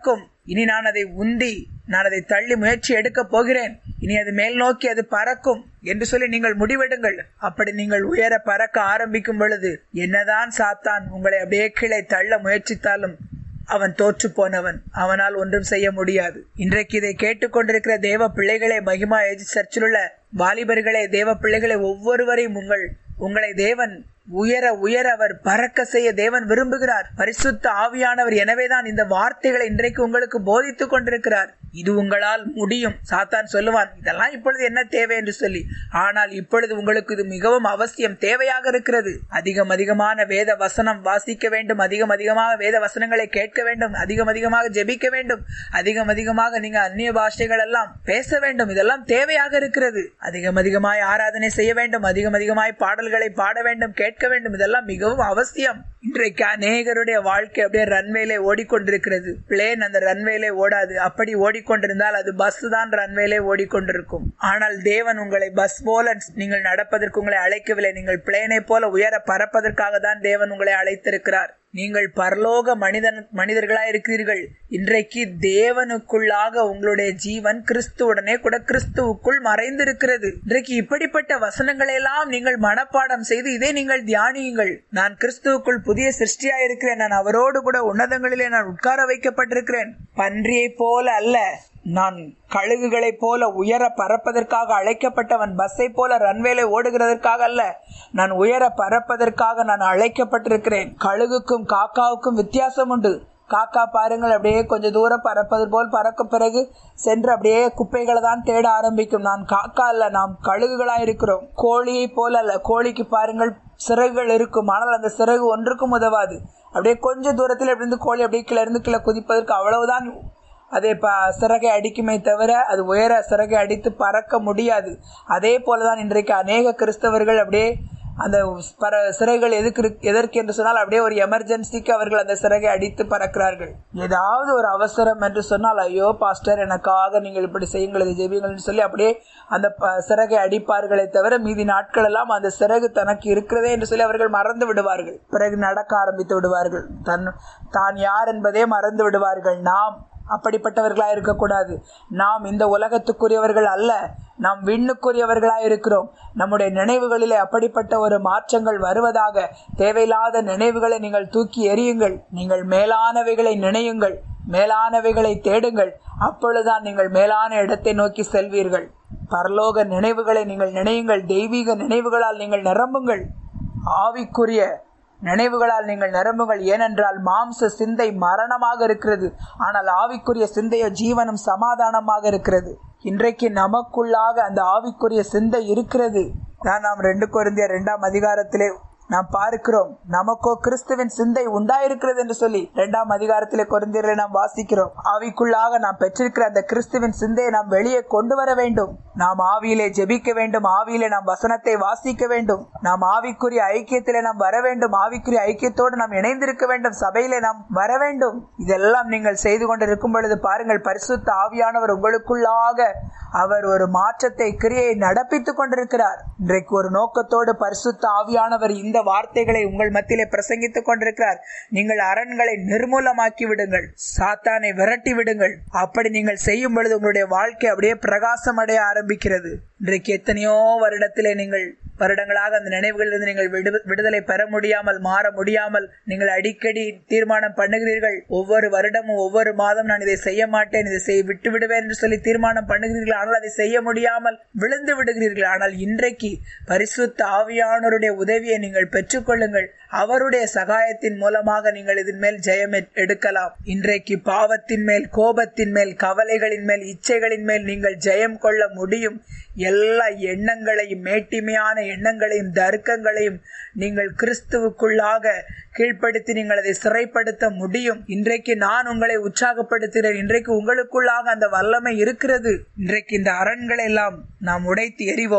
S1: இனி நான் அதை உந்தி நான் அதை தள்ளி முயற்சி எடுக்கப் போகிறேன் இனி அது மேல் நோக்கி அது பறக்கும் என்று சொல்லி நீங்கள் முடிவெடுங்கள் அப்படி நீங்கள் உயர பறக்க ஆரம்பிக்கும் பொழுது என்னதான் சாத்தான் உங்களை அப்படியே கீழே தள்ள முயற்சித்தாலும் அவன் தோற்று போனவன் அவனால் ஒன்றும் செய்ய முடியாது இன்றைக்கு இதை கேட்டுக்கொண்டிருக்கிற தேவ பிள்ளைகளே மகிமா ஏஜ் சர்ச்சில் உள்ள வாலிபர்களே தேவ பிள்ளைகளே ஒவ்வொருவரையும் உங்கள் உங்களை தேவன் உயர உயர அவர் பறக்க செய்ய தேவன் விரும்புகிறார் பரிசுத்த ஆவியானவர் எனவேதான் இந்த வார்த்தைகளை இன்றைக்கு உங்களுக்கு போதித்துக் கொண்டிருக்கிறார் இது உங்களால் முடியும் சாத்தான் சொல்லுவான் இதெல்லாம் இப்பொழுது என்ன தேவை என்று சொல்லி ஆனால் இப்பொழுது உங்களுக்கு இது மிகவும் அவசியம் தேவையாக இருக்கிறது அதிகம் அதிகமான வேத வசனம் வாசிக்க வேண்டும் அதிகம் அதிகமாக வேத வசனங்களை கேட்க வேண்டும் அதிகம் அதிகமாக ஜெபிக்க வேண்டும் அதிகம் அதிகமாக நீங்க அந்நிய பாஷைகள் எல்லாம் பேச வேண்டும் இதெல்லாம் தேவையாக இருக்கிறது அதிகம் அதிகமாய் ஆராதனை செய்ய வேண்டும் அதிகம் அதிகமாய் பாடல்களை பாட வேண்டும் கேட்க வேண்டும் இதெல்லாம் மிகவும் அவசியம் இன்றைக்கு அநேகருடைய வாழ்க்கை அப்படியே ரன்வேலே ஓடிக்கொண்டிருக்கிறது பிளேன் அந்த ரன்வேலே ஓடாது அப்படி ஓடிக்கொண்டிருந்தால் அது பஸ் தான் ரன்வேலே ஓடிக்கொண்டிருக்கும் ஆனால் தேவன் உங்களை பஸ் போல நீங்கள் நடப்பதற்கு உங்களை அழைக்கவில்லை நீங்கள் பிளேனை போல உயர பறப்பதற்காக தான் தேவன் உங்களை அழைத்திருக்கிறார் நீங்கள் பரலோக மனிதன் மனிதர்களாய் இருக்கிறீர்கள் இன்றைக்கு தேவனுக்குள்ளாக உங்களுடைய ஜீவன் கிறிஸ்துவுடனே கூட கிறிஸ்துவுக்குள் மறைந்திருக்கிறது இன்றைக்கு இப்படிப்பட்ட வசனங்களை எல்லாம் நீங்கள் மனப்பாடம் செய்து இதை நீங்கள் தியானியுங்கள் நான் கிறிஸ்துவுக்குள் புதிய சிருஷ்டியா இருக்கிறேன் நான் அவரோடு கூட உன்னதங்களிலே நான் உட்கார வைக்கப்பட்டிருக்கிறேன் பன்றியை போல அல்ல நான் கழுகுகளைப் போல உயர பறப்பதற்காக அழைக்கப்பட்டவன் பஸ்ஸை போல ரன்வேலை ஓடுகிறதற்காக அல்ல நான் உயர பறப்பதற்காக நான் அழைக்கப்பட்டிருக்கிறேன் கழுகுக்கும் காக்காவுக்கும் வித்தியாசம் உண்டு காக்கா பாருங்கள் அப்படியே கொஞ்சம் தூரம் பறப்பது போல் பறக்க பிறகு சென்று அப்படியே குப்பைகளை தான் தேட ஆரம்பிக்கும் நான் காக்கா அல்ல நாம் கழுகுகளா இருக்கிறோம் கோழியை போல அல்ல கோழிக்கு பாருங்கள் சிறகுகள் இருக்கும் ஆனால் அந்த சிறகு ஒன்றுக்கும் உதவாது அப்படியே கொஞ்சம் தூரத்தில் எப்படி இருந்து கோழி அப்படியே கீழே இருந்து கீழே குதிப்பதற்கு அவ்வளவுதான் அதை ப சிறகை அடிக்குமே தவிர அது உயர சிறகை அடித்து பறக்க முடியாது அதே போலதான் இன்றைக்கு அநேக கிறிஸ்தவர்கள் அப்படியே அந்த பற சிறகுகள் எதுக்கு எதற்கு என்று சொன்னால் அப்படியே ஒரு எமர்ஜென்சிக்கு அவர்கள் அந்த சிறகை அடித்து பறக்கிறார்கள் ஏதாவது ஒரு அவசரம் என்று சொன்னால் ஐயோ பாஸ்டர் எனக்காக நீங்கள் இப்படி செய்யுங்கள் இது ஜெபியுங்கள் சொல்லி அப்படியே அந்த சிறகை அடிப்பார்களே தவிர மீதி நாட்கள் எல்லாம் அந்த சிறகு தனக்கு இருக்கிறதே என்று சொல்லி அவர்கள் மறந்து விடுவார்கள் பிறகு நடக்க ஆரம்பித்து விடுவார்கள் தன் தான் யார் என்பதே மறந்து விடுவார்கள் நாம் அப்படிப்பட்டவர்களா இருக்கக்கூடாது நாம் இந்த உலகத்துக்குரியவர்கள் அல்ல நாம் விண்ணுக்குரியவர்களா இருக்கிறோம் நம்முடைய நினைவுகளிலே அப்படிப்பட்ட ஒரு மாற்றங்கள் வருவதாக தேவையில்லாத நினைவுகளை நீங்கள் தூக்கி எறியுங்கள் நீங்கள் மேலானவைகளை நினையுங்கள் மேலானவைகளை தேடுங்கள் அப்பொழுதுதான் நீங்கள் மேலான இடத்தை நோக்கி செல்வீர்கள் பரலோக நினைவுகளை நீங்கள் நினையுங்கள் தெய்வீக நினைவுகளால் நீங்கள் நிரம்புங்கள் ஆவிக்குரிய நினைவுகளால் நீங்கள் நிரம்புங்கள் ஏனென்றால் மாம்ச சிந்தை மரணமாக இருக்கிறது ஆனால் ஆவிக்குரிய சிந்தையோ ஜீவனும் சமாதானமாக இருக்கிறது இன்றைக்கு நமக்குள்ளாக அந்த ஆவிக்குரிய சிந்தை இருக்கிறது தான் நாம் ரெண்டு குழந்தைய இரண்டாம் அதிகாரத்திலே நாம் பார்க்கிறோம் நமக்கோ கிறிஸ்துவின் சிந்தை உண்டாயிருக்கிறது என்று சொல்லி இரண்டாம் அதிகாரத்திலே குறைந்தீர்களை நாம் வாசிக்கிறோம் ஆவிக்குள்ளாக நாம் பெற்றிருக்கிற அந்த கிறிஸ்துவின் சிந்தையை நாம் வெளியே கொண்டு வர வேண்டும் நாம் ஆவியிலே ஜெபிக்க வேண்டும் ஆவியிலே நாம் வசனத்தை வாசிக்க வேண்டும் நாம் ஆவிக்குரிய ஐக்கியத்திலே நாம் வர வேண்டும் ஆவிக்குரிய ஐக்கியத்தோடு நாம் இணைந்திருக்க வேண்டும் சபையிலே நாம் வர வேண்டும் இதெல்லாம் நீங்கள் செய்து கொண்டிருக்கும் பொழுது பாருங்கள் பரிசுத்த ஆவியானவர் உங்களுக்குள்ளாக அவர் ஒரு மாற்றத்தை கிரியை நடப்பித்துக் கொண்டிருக்கிறார் இன்றைக்கு ஒரு நோக்கத்தோடு பரிசுத்த ஆவியானவர் இந்த வார்த்தைகளை உங்கள் மத்தியிலே பிரசங்கித்துக் கொண்டிருக்கிறார் நீங்கள் அரண்களை நிர்மூலமாக்கி விடுங்கள் சாத்தானை விரட்டி விடுங்கள் அப்படி நீங்கள் செய்யும் பொழுது உங்களுடைய வாழ்க்கை அப்படியே பிரகாசம் அடைய ஆரம்பிக்கிறது இன்றைக்கு எத்தனையோ வருடத்திலே நீங்கள் வருடங்களாக அந்த நினைவுகளிலிருந்து நீங்கள் விடு விடுதலை பெற முடியாமல் மாற முடியாமல் நீங்கள் அடிக்கடி தீர்மானம் பண்ணுகிறீர்கள் ஒவ்வொரு வருடமும் ஒவ்வொரு மாதம் நான் இதை செய்ய மாட்டேன் இதை செய் விட்டு விடுவேன் என்று சொல்லி தீர்மானம் பண்ணுகிறீர்கள் ஆனால் அதை செய்ய முடியாமல் விழுந்து விடுகிறீர்கள் ஆனால் இன்றைக்கு பரிசுத்த ஆவியானோருடைய உதவியை நீங்கள் பெற்றுக்கொள்ளுங்கள் அவருடைய சகாயத்தின் மூலமாக நீங்கள் இதன் மேல் ஜெயம் எடுக்கலாம் இன்றைக்கு பாவத்தின் மேல் கோபத்தின் மேல் கவலைகளின் மேல் இச்சைகளின் மேல் நீங்கள் ஜெயம் கொள்ள முடியும் எல்லா எண்ணங்களையும் மேட்டிமையான எண்ணங்களையும் தர்க்கங்களையும் நீங்கள் கிறிஸ்துவுக்குள்ளாக கீழ்ப்படுத்தி நீங்கள் அதை சிறைப்படுத்த முடியும் இன்றைக்கு நான் உங்களை உற்சாகப்படுத்துகிறேன் இன்றைக்கு உங்களுக்குள்ளாக அந்த வல்லமை இருக்கிறது இன்றைக்கு இந்த அரண்களை எல்லாம் நாம் உடைத்து எறிவோம்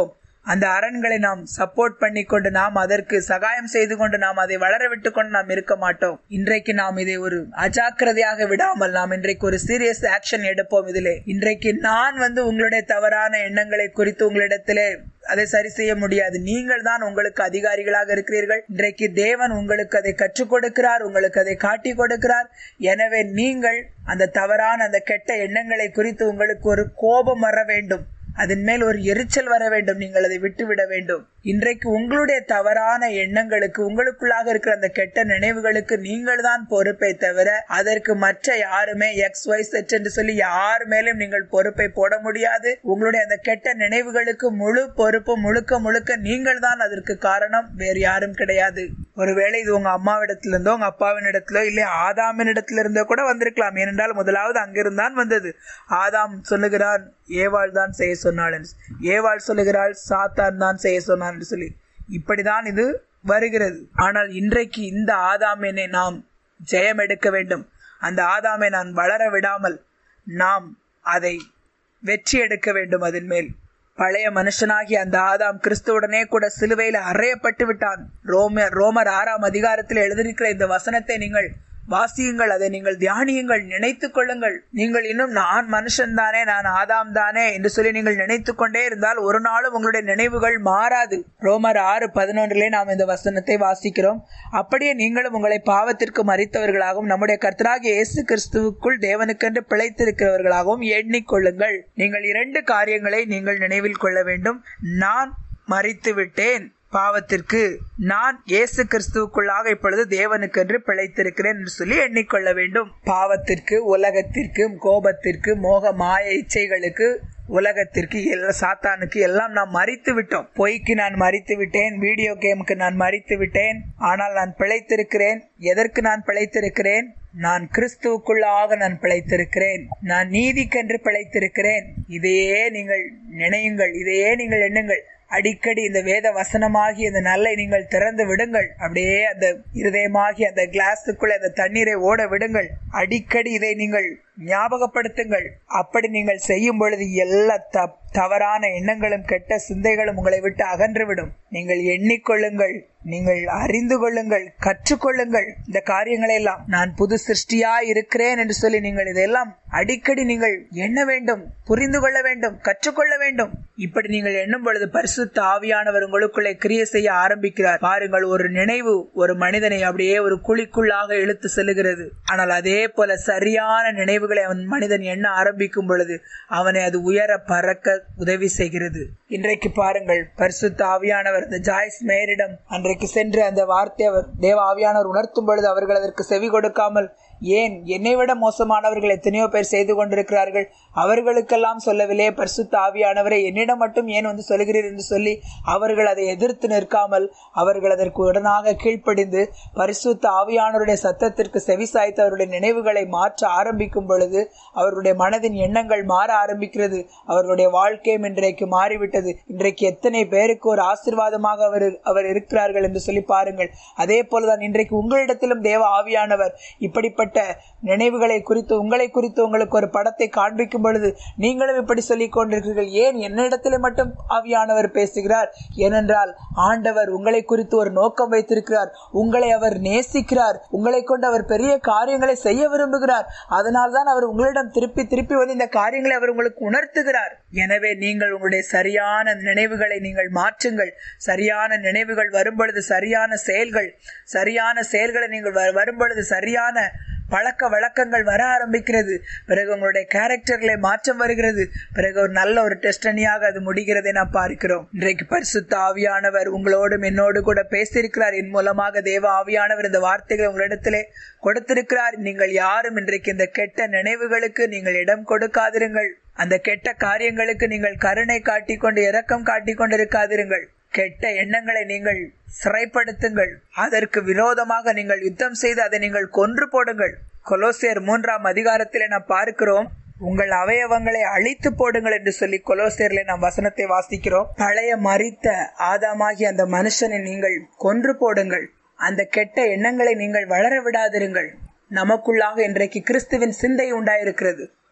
S1: அந்த அரண்களை நாம் சப்போர்ட் பண்ணி கொண்டு நாம் அதற்கு சகாயம் செய்து கொண்டு நாம் அதை வளர விட்டு கொண்டு நாம் இருக்க மாட்டோம் இன்றைக்கு நாம் இதை ஒரு அஜாக்கிரதையாக விடாமல் நாம் இன்றைக்கு ஒரு சீரியஸ் ஆக்ஷன் எடுப்போம் இதிலே இன்றைக்கு நான் வந்து உங்களுடைய தவறான எண்ணங்களை குறித்து உங்களிடத்திலே அதை சரி செய்ய முடியாது நீங்கள் தான் உங்களுக்கு அதிகாரிகளாக இருக்கிறீர்கள் இன்றைக்கு தேவன் உங்களுக்கு அதை கற்றுக் கொடுக்கிறார் உங்களுக்கு அதை காட்டி கொடுக்கிறார் எனவே நீங்கள் அந்த தவறான அந்த கெட்ட எண்ணங்களை குறித்து உங்களுக்கு ஒரு கோபம் வர வேண்டும் அதன் மேல் ஒரு எரிச்சல் வர வேண்டும் நீங்கள் அதை விட்டுவிட வேண்டும் இன்றைக்கு உங்களுடைய தவறான எண்ணங்களுக்கு உங்களுக்குள்ளாக இருக்கிற அந்த கெட்ட நினைவுகளுக்கு நீங்கள் தான் பொறுப்பை தவிர அதற்கு மற்ற யாருமே எக்ஸ் ஒய் செட் என்று சொல்லி யார் மேலும் நீங்கள் பொறுப்பை போட முடியாது உங்களுடைய அந்த கெட்ட நினைவுகளுக்கு முழு பொறுப்பு முழுக்க முழுக்க நீங்கள் தான் அதற்கு காரணம் வேறு யாரும் கிடையாது ஒருவேளை இது உங்க அம்மாவிடத்திலிருந்தோ உங்க அப்பாவின் இடத்திலோ இல்லை ஆதாமின் இடத்திலிருந்தோ கூட வந்திருக்கலாம் ஏனென்றால் முதலாவது அங்கிருந்தான் வந்தது ஆதாம் சொல்லுகிறான் ஏவாள் தான் செய்ய சொன்னாள் ஏவாள் சொல்லுகிறாள் சாத்தான் தான் செய்ய சொன்னான் என்று சொல்லி இப்படிதான் இது வருகிறது ஆனால் இன்றைக்கு இந்த ஆதாமினை நாம் ஜெயம் எடுக்க வேண்டும் அந்த ஆதாமை நான் வளர விடாமல் நாம் அதை வெற்றி எடுக்க வேண்டும் அதன் மேல் பழைய மனுஷனாகி அந்த ஆதாம் கிறிஸ்துவுடனே கூட சிலுவையில் அறையப்பட்டு விட்டான் ரோம ரோமர் ஆறாம் அதிகாரத்தில் எழுதியிருக்கிற இந்த வசனத்தை நீங்கள் வாசியுங்கள் அதை நீங்கள் தியானியுங்கள் நினைத்துக் கொள்ளுங்கள் நீங்கள் இன்னும் நான் மனுஷன் தானே நான் ஆதாம் தானே என்று சொல்லி நீங்கள் நினைத்து கொண்டே இருந்தால் ஒரு நாளும் உங்களுடைய நினைவுகள் மாறாது ரோமர் ஆறு பதினொன்றிலே நாம் இந்த வசனத்தை வாசிக்கிறோம் அப்படியே நீங்களும் உங்களை பாவத்திற்கு மறித்தவர்களாகவும் நம்முடைய கர்த்தராகிய இயேசு கிறிஸ்துவுக்குள் தேவனுக்கென்று பிழைத்திருக்கிறவர்களாகவும் எண்ணிக்கொள்ளுங்கள் நீங்கள் இரண்டு காரியங்களை நீங்கள் நினைவில் கொள்ள வேண்டும் நான் மறித்து விட்டேன் பாவத்திற்கு நான் இயேசு கிறிஸ்துவுக்குள்ளாக இப்பொழுது தேவனுக்கென்று பிழைத்திருக்கிறேன் என்று சொல்லி எண்ணிக்கொள்ள வேண்டும் பாவத்திற்கு உலகத்திற்கு கோபத்திற்கு மோக மாய இச்சைகளுக்கு உலகத்திற்கு எல்லா சாத்தானுக்கு எல்லாம் நாம் மறித்து விட்டோம் பொய்க்கு நான் மறித்து விட்டேன் வீடியோ கேமுக்கு நான் மறித்து விட்டேன் ஆனால் நான் பிழைத்திருக்கிறேன் எதற்கு நான் பிழைத்திருக்கிறேன் நான் கிறிஸ்துவுக்குள்ளாக நான் பிழைத்திருக்கிறேன் நான் நீதிக்கென்று பிழைத்திருக்கிறேன் இதையே நீங்கள் நினையுங்கள் இதையே நீங்கள் எண்ணுங்கள் அடிக்கடி இந்த வேத வசனமாகி இந்த நல்லை நீங்கள் திறந்து விடுங்கள் அப்படியே அந்த இருதயமாகி அந்த கிளாஸுக்குள்ள அந்த தண்ணீரை ஓட விடுங்கள் அடிக்கடி இதை நீங்கள் ஞாபகப்படுத்துங்கள் அப்படி நீங்கள் செய்யும் பொழுது எல்லா த தவறான எண்ணங்களும் கெட்ட சிந்தைகளும் உங்களை விட்டு அகன்றுவிடும் நீங்கள் எண்ணிக்கொள்ளுங்கள் நீங்கள் அறிந்து கொள்ளுங்கள் கற்றுக்கொள்ளுங்கள் இந்த காரியங்களை எல்லாம் நான் புது சிருஷ்டியா இருக்கிறேன் என்று சொல்லி நீங்கள் இதெல்லாம் அடிக்கடி நீங்கள் எண்ண வேண்டும் புரிந்து கொள்ள வேண்டும் கற்றுக்கொள்ள வேண்டும் இப்படி நீங்கள் எண்ணும் பொழுது பரிசுத்த ஆவியானவர் உங்களுக்குள்ளே கிரிய செய்ய ஆரம்பிக்கிறார் பாருங்கள் ஒரு நினைவு ஒரு மனிதனை அப்படியே ஒரு குழிக்குள்ளாக இழுத்து செல்லுகிறது ஆனால் அதே போல சரியான நினைவுகளை அவன் மனிதன் எண்ண ஆரம்பிக்கும் பொழுது அவனை அது உயர பறக்க உதவி செய்கிறது இன்றைக்கு பாருங்கள் பரிசுத்த ஆவியானவர் இந்த ஜாய்ஸ் மேரிடம் அன்றைக்கு சென்று அந்த வார்த்தை அவர் தேவ ஆவியானவர் உணர்த்தும் பொழுது அவர்கள் அதற்கு செவி கொடுக்காமல் ஏன் என்னை விட மோசமானவர்கள் எத்தனையோ பேர் செய்து கொண்டிருக்கிறார்கள் அவர்களுக்கெல்லாம் சொல்லவில்லை பரிசுத்த ஆவியானவரை என்னிடம் மட்டும் ஏன் வந்து சொல்கிறீர் என்று சொல்லி அவர்கள் அதை எதிர்த்து நிற்காமல் அவர்கள் அதற்கு உடனாக கீழ்ப்படிந்து பரிசுத்த ஆவியானவருடைய சத்தத்திற்கு செவிசாய்த்து அவருடைய நினைவுகளை மாற்ற ஆரம்பிக்கும் பொழுது அவருடைய மனதின் எண்ணங்கள் மாற ஆரம்பிக்கிறது அவர்களுடைய வாழ்க்கையும் இன்றைக்கு மாறிவிட்டது இன்றைக்கு எத்தனை பேருக்கு ஒரு ஆசிர்வாதமாக அவர் அவர் இருக்கிறார்கள் என்று சொல்லி பாருங்கள் அதே போலதான் இன்றைக்கு உங்களிடத்திலும் தேவ ஆவியானவர் இப்படிப்பட்ட நினைவுகளை குறித்து உங்களை குறித்து உங்களுக்கு ஒரு படத்தை காண்பிக்கும் பொழுது நீங்களும் இப்படி சொல்லிக் கொண்டிருக்கிறீர்கள் ஏன் என்னிடத்தில் மட்டும் ஆவியானவர் பேசுகிறார் ஏனென்றால் ஆண்டவர் உங்களை குறித்து ஒரு நோக்கம் வைத்திருக்கிறார் உங்களை அவர் நேசிக்கிறார் உங்களை கொண்டு அவர் பெரிய காரியங்களை செய்ய விரும்புகிறார் அதனால் தான் அவர் உங்களிடம் திருப்பி திருப்பி வந்து இந்த காரியங்களை அவர் உங்களுக்கு உணர்த்துகிறார் எனவே நீங்கள் உங்களுடைய சரியான நினைவுகளை நீங்கள் மாற்றுங்கள் சரியான நினைவுகள் வரும்பொழுது சரியான செயல்கள் சரியான செயல்களை நீங்கள் வரும்பொழுது சரியான பழக்க வழக்கங்கள் வர ஆரம்பிக்கிறது பிறகு உங்களுடைய கேரக்டர்களை மாற்றம் வருகிறது பிறகு ஒரு நல்ல ஒரு டெஸ்டனியாக அது முடிகிறதை நாம் பார்க்கிறோம் இன்றைக்கு பரிசுத்த ஆவியானவர் உங்களோடும் என்னோடு கூட பேசியிருக்கிறார் என் மூலமாக தேவ ஆவியானவர் இந்த வார்த்தைகளை உங்களிடத்திலே கொடுத்திருக்கிறார் நீங்கள் யாரும் இன்றைக்கு இந்த கெட்ட நினைவுகளுக்கு நீங்கள் இடம் கொடுக்காதிருங்கள் அந்த கெட்ட காரியங்களுக்கு நீங்கள் கருணை காட்டிக்கொண்டு இரக்கம் காட்டிக்கொண்டு இருக்காதிருங்கள் கெட்ட எண்ணங்களை நீங்கள் சிறைப்படுத்துங்கள் அதற்கு விரோதமாக நீங்கள் யுத்தம் செய்து அதை நீங்கள் கொன்று போடுங்கள் கொலோசியர் மூன்றாம் அதிகாரத்திலே நாம் பார்க்கிறோம் உங்கள் அவயவங்களை அழித்து போடுங்கள் என்று சொல்லி கொலோசியர்ல நாம் வசனத்தை வாசிக்கிறோம் பழைய மறித்த ஆதாமாகி அந்த மனுஷனை நீங்கள் கொன்று போடுங்கள் அந்த கெட்ட எண்ணங்களை நீங்கள் வளர விடாதிருங்கள் நமக்குள்ளாக இன்றைக்கு கிறிஸ்துவின் சிந்தை உண்டாயிருக்கிறது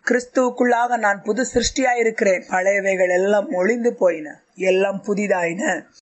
S1: கிறிஸ்துவுக்குள்ளாக நான் புது சிருஷ்டியாயிருக்கிறேன் பழையவைகள் எல்லாம் ஒளிந்து போயின எல்லாம் புதிதாயின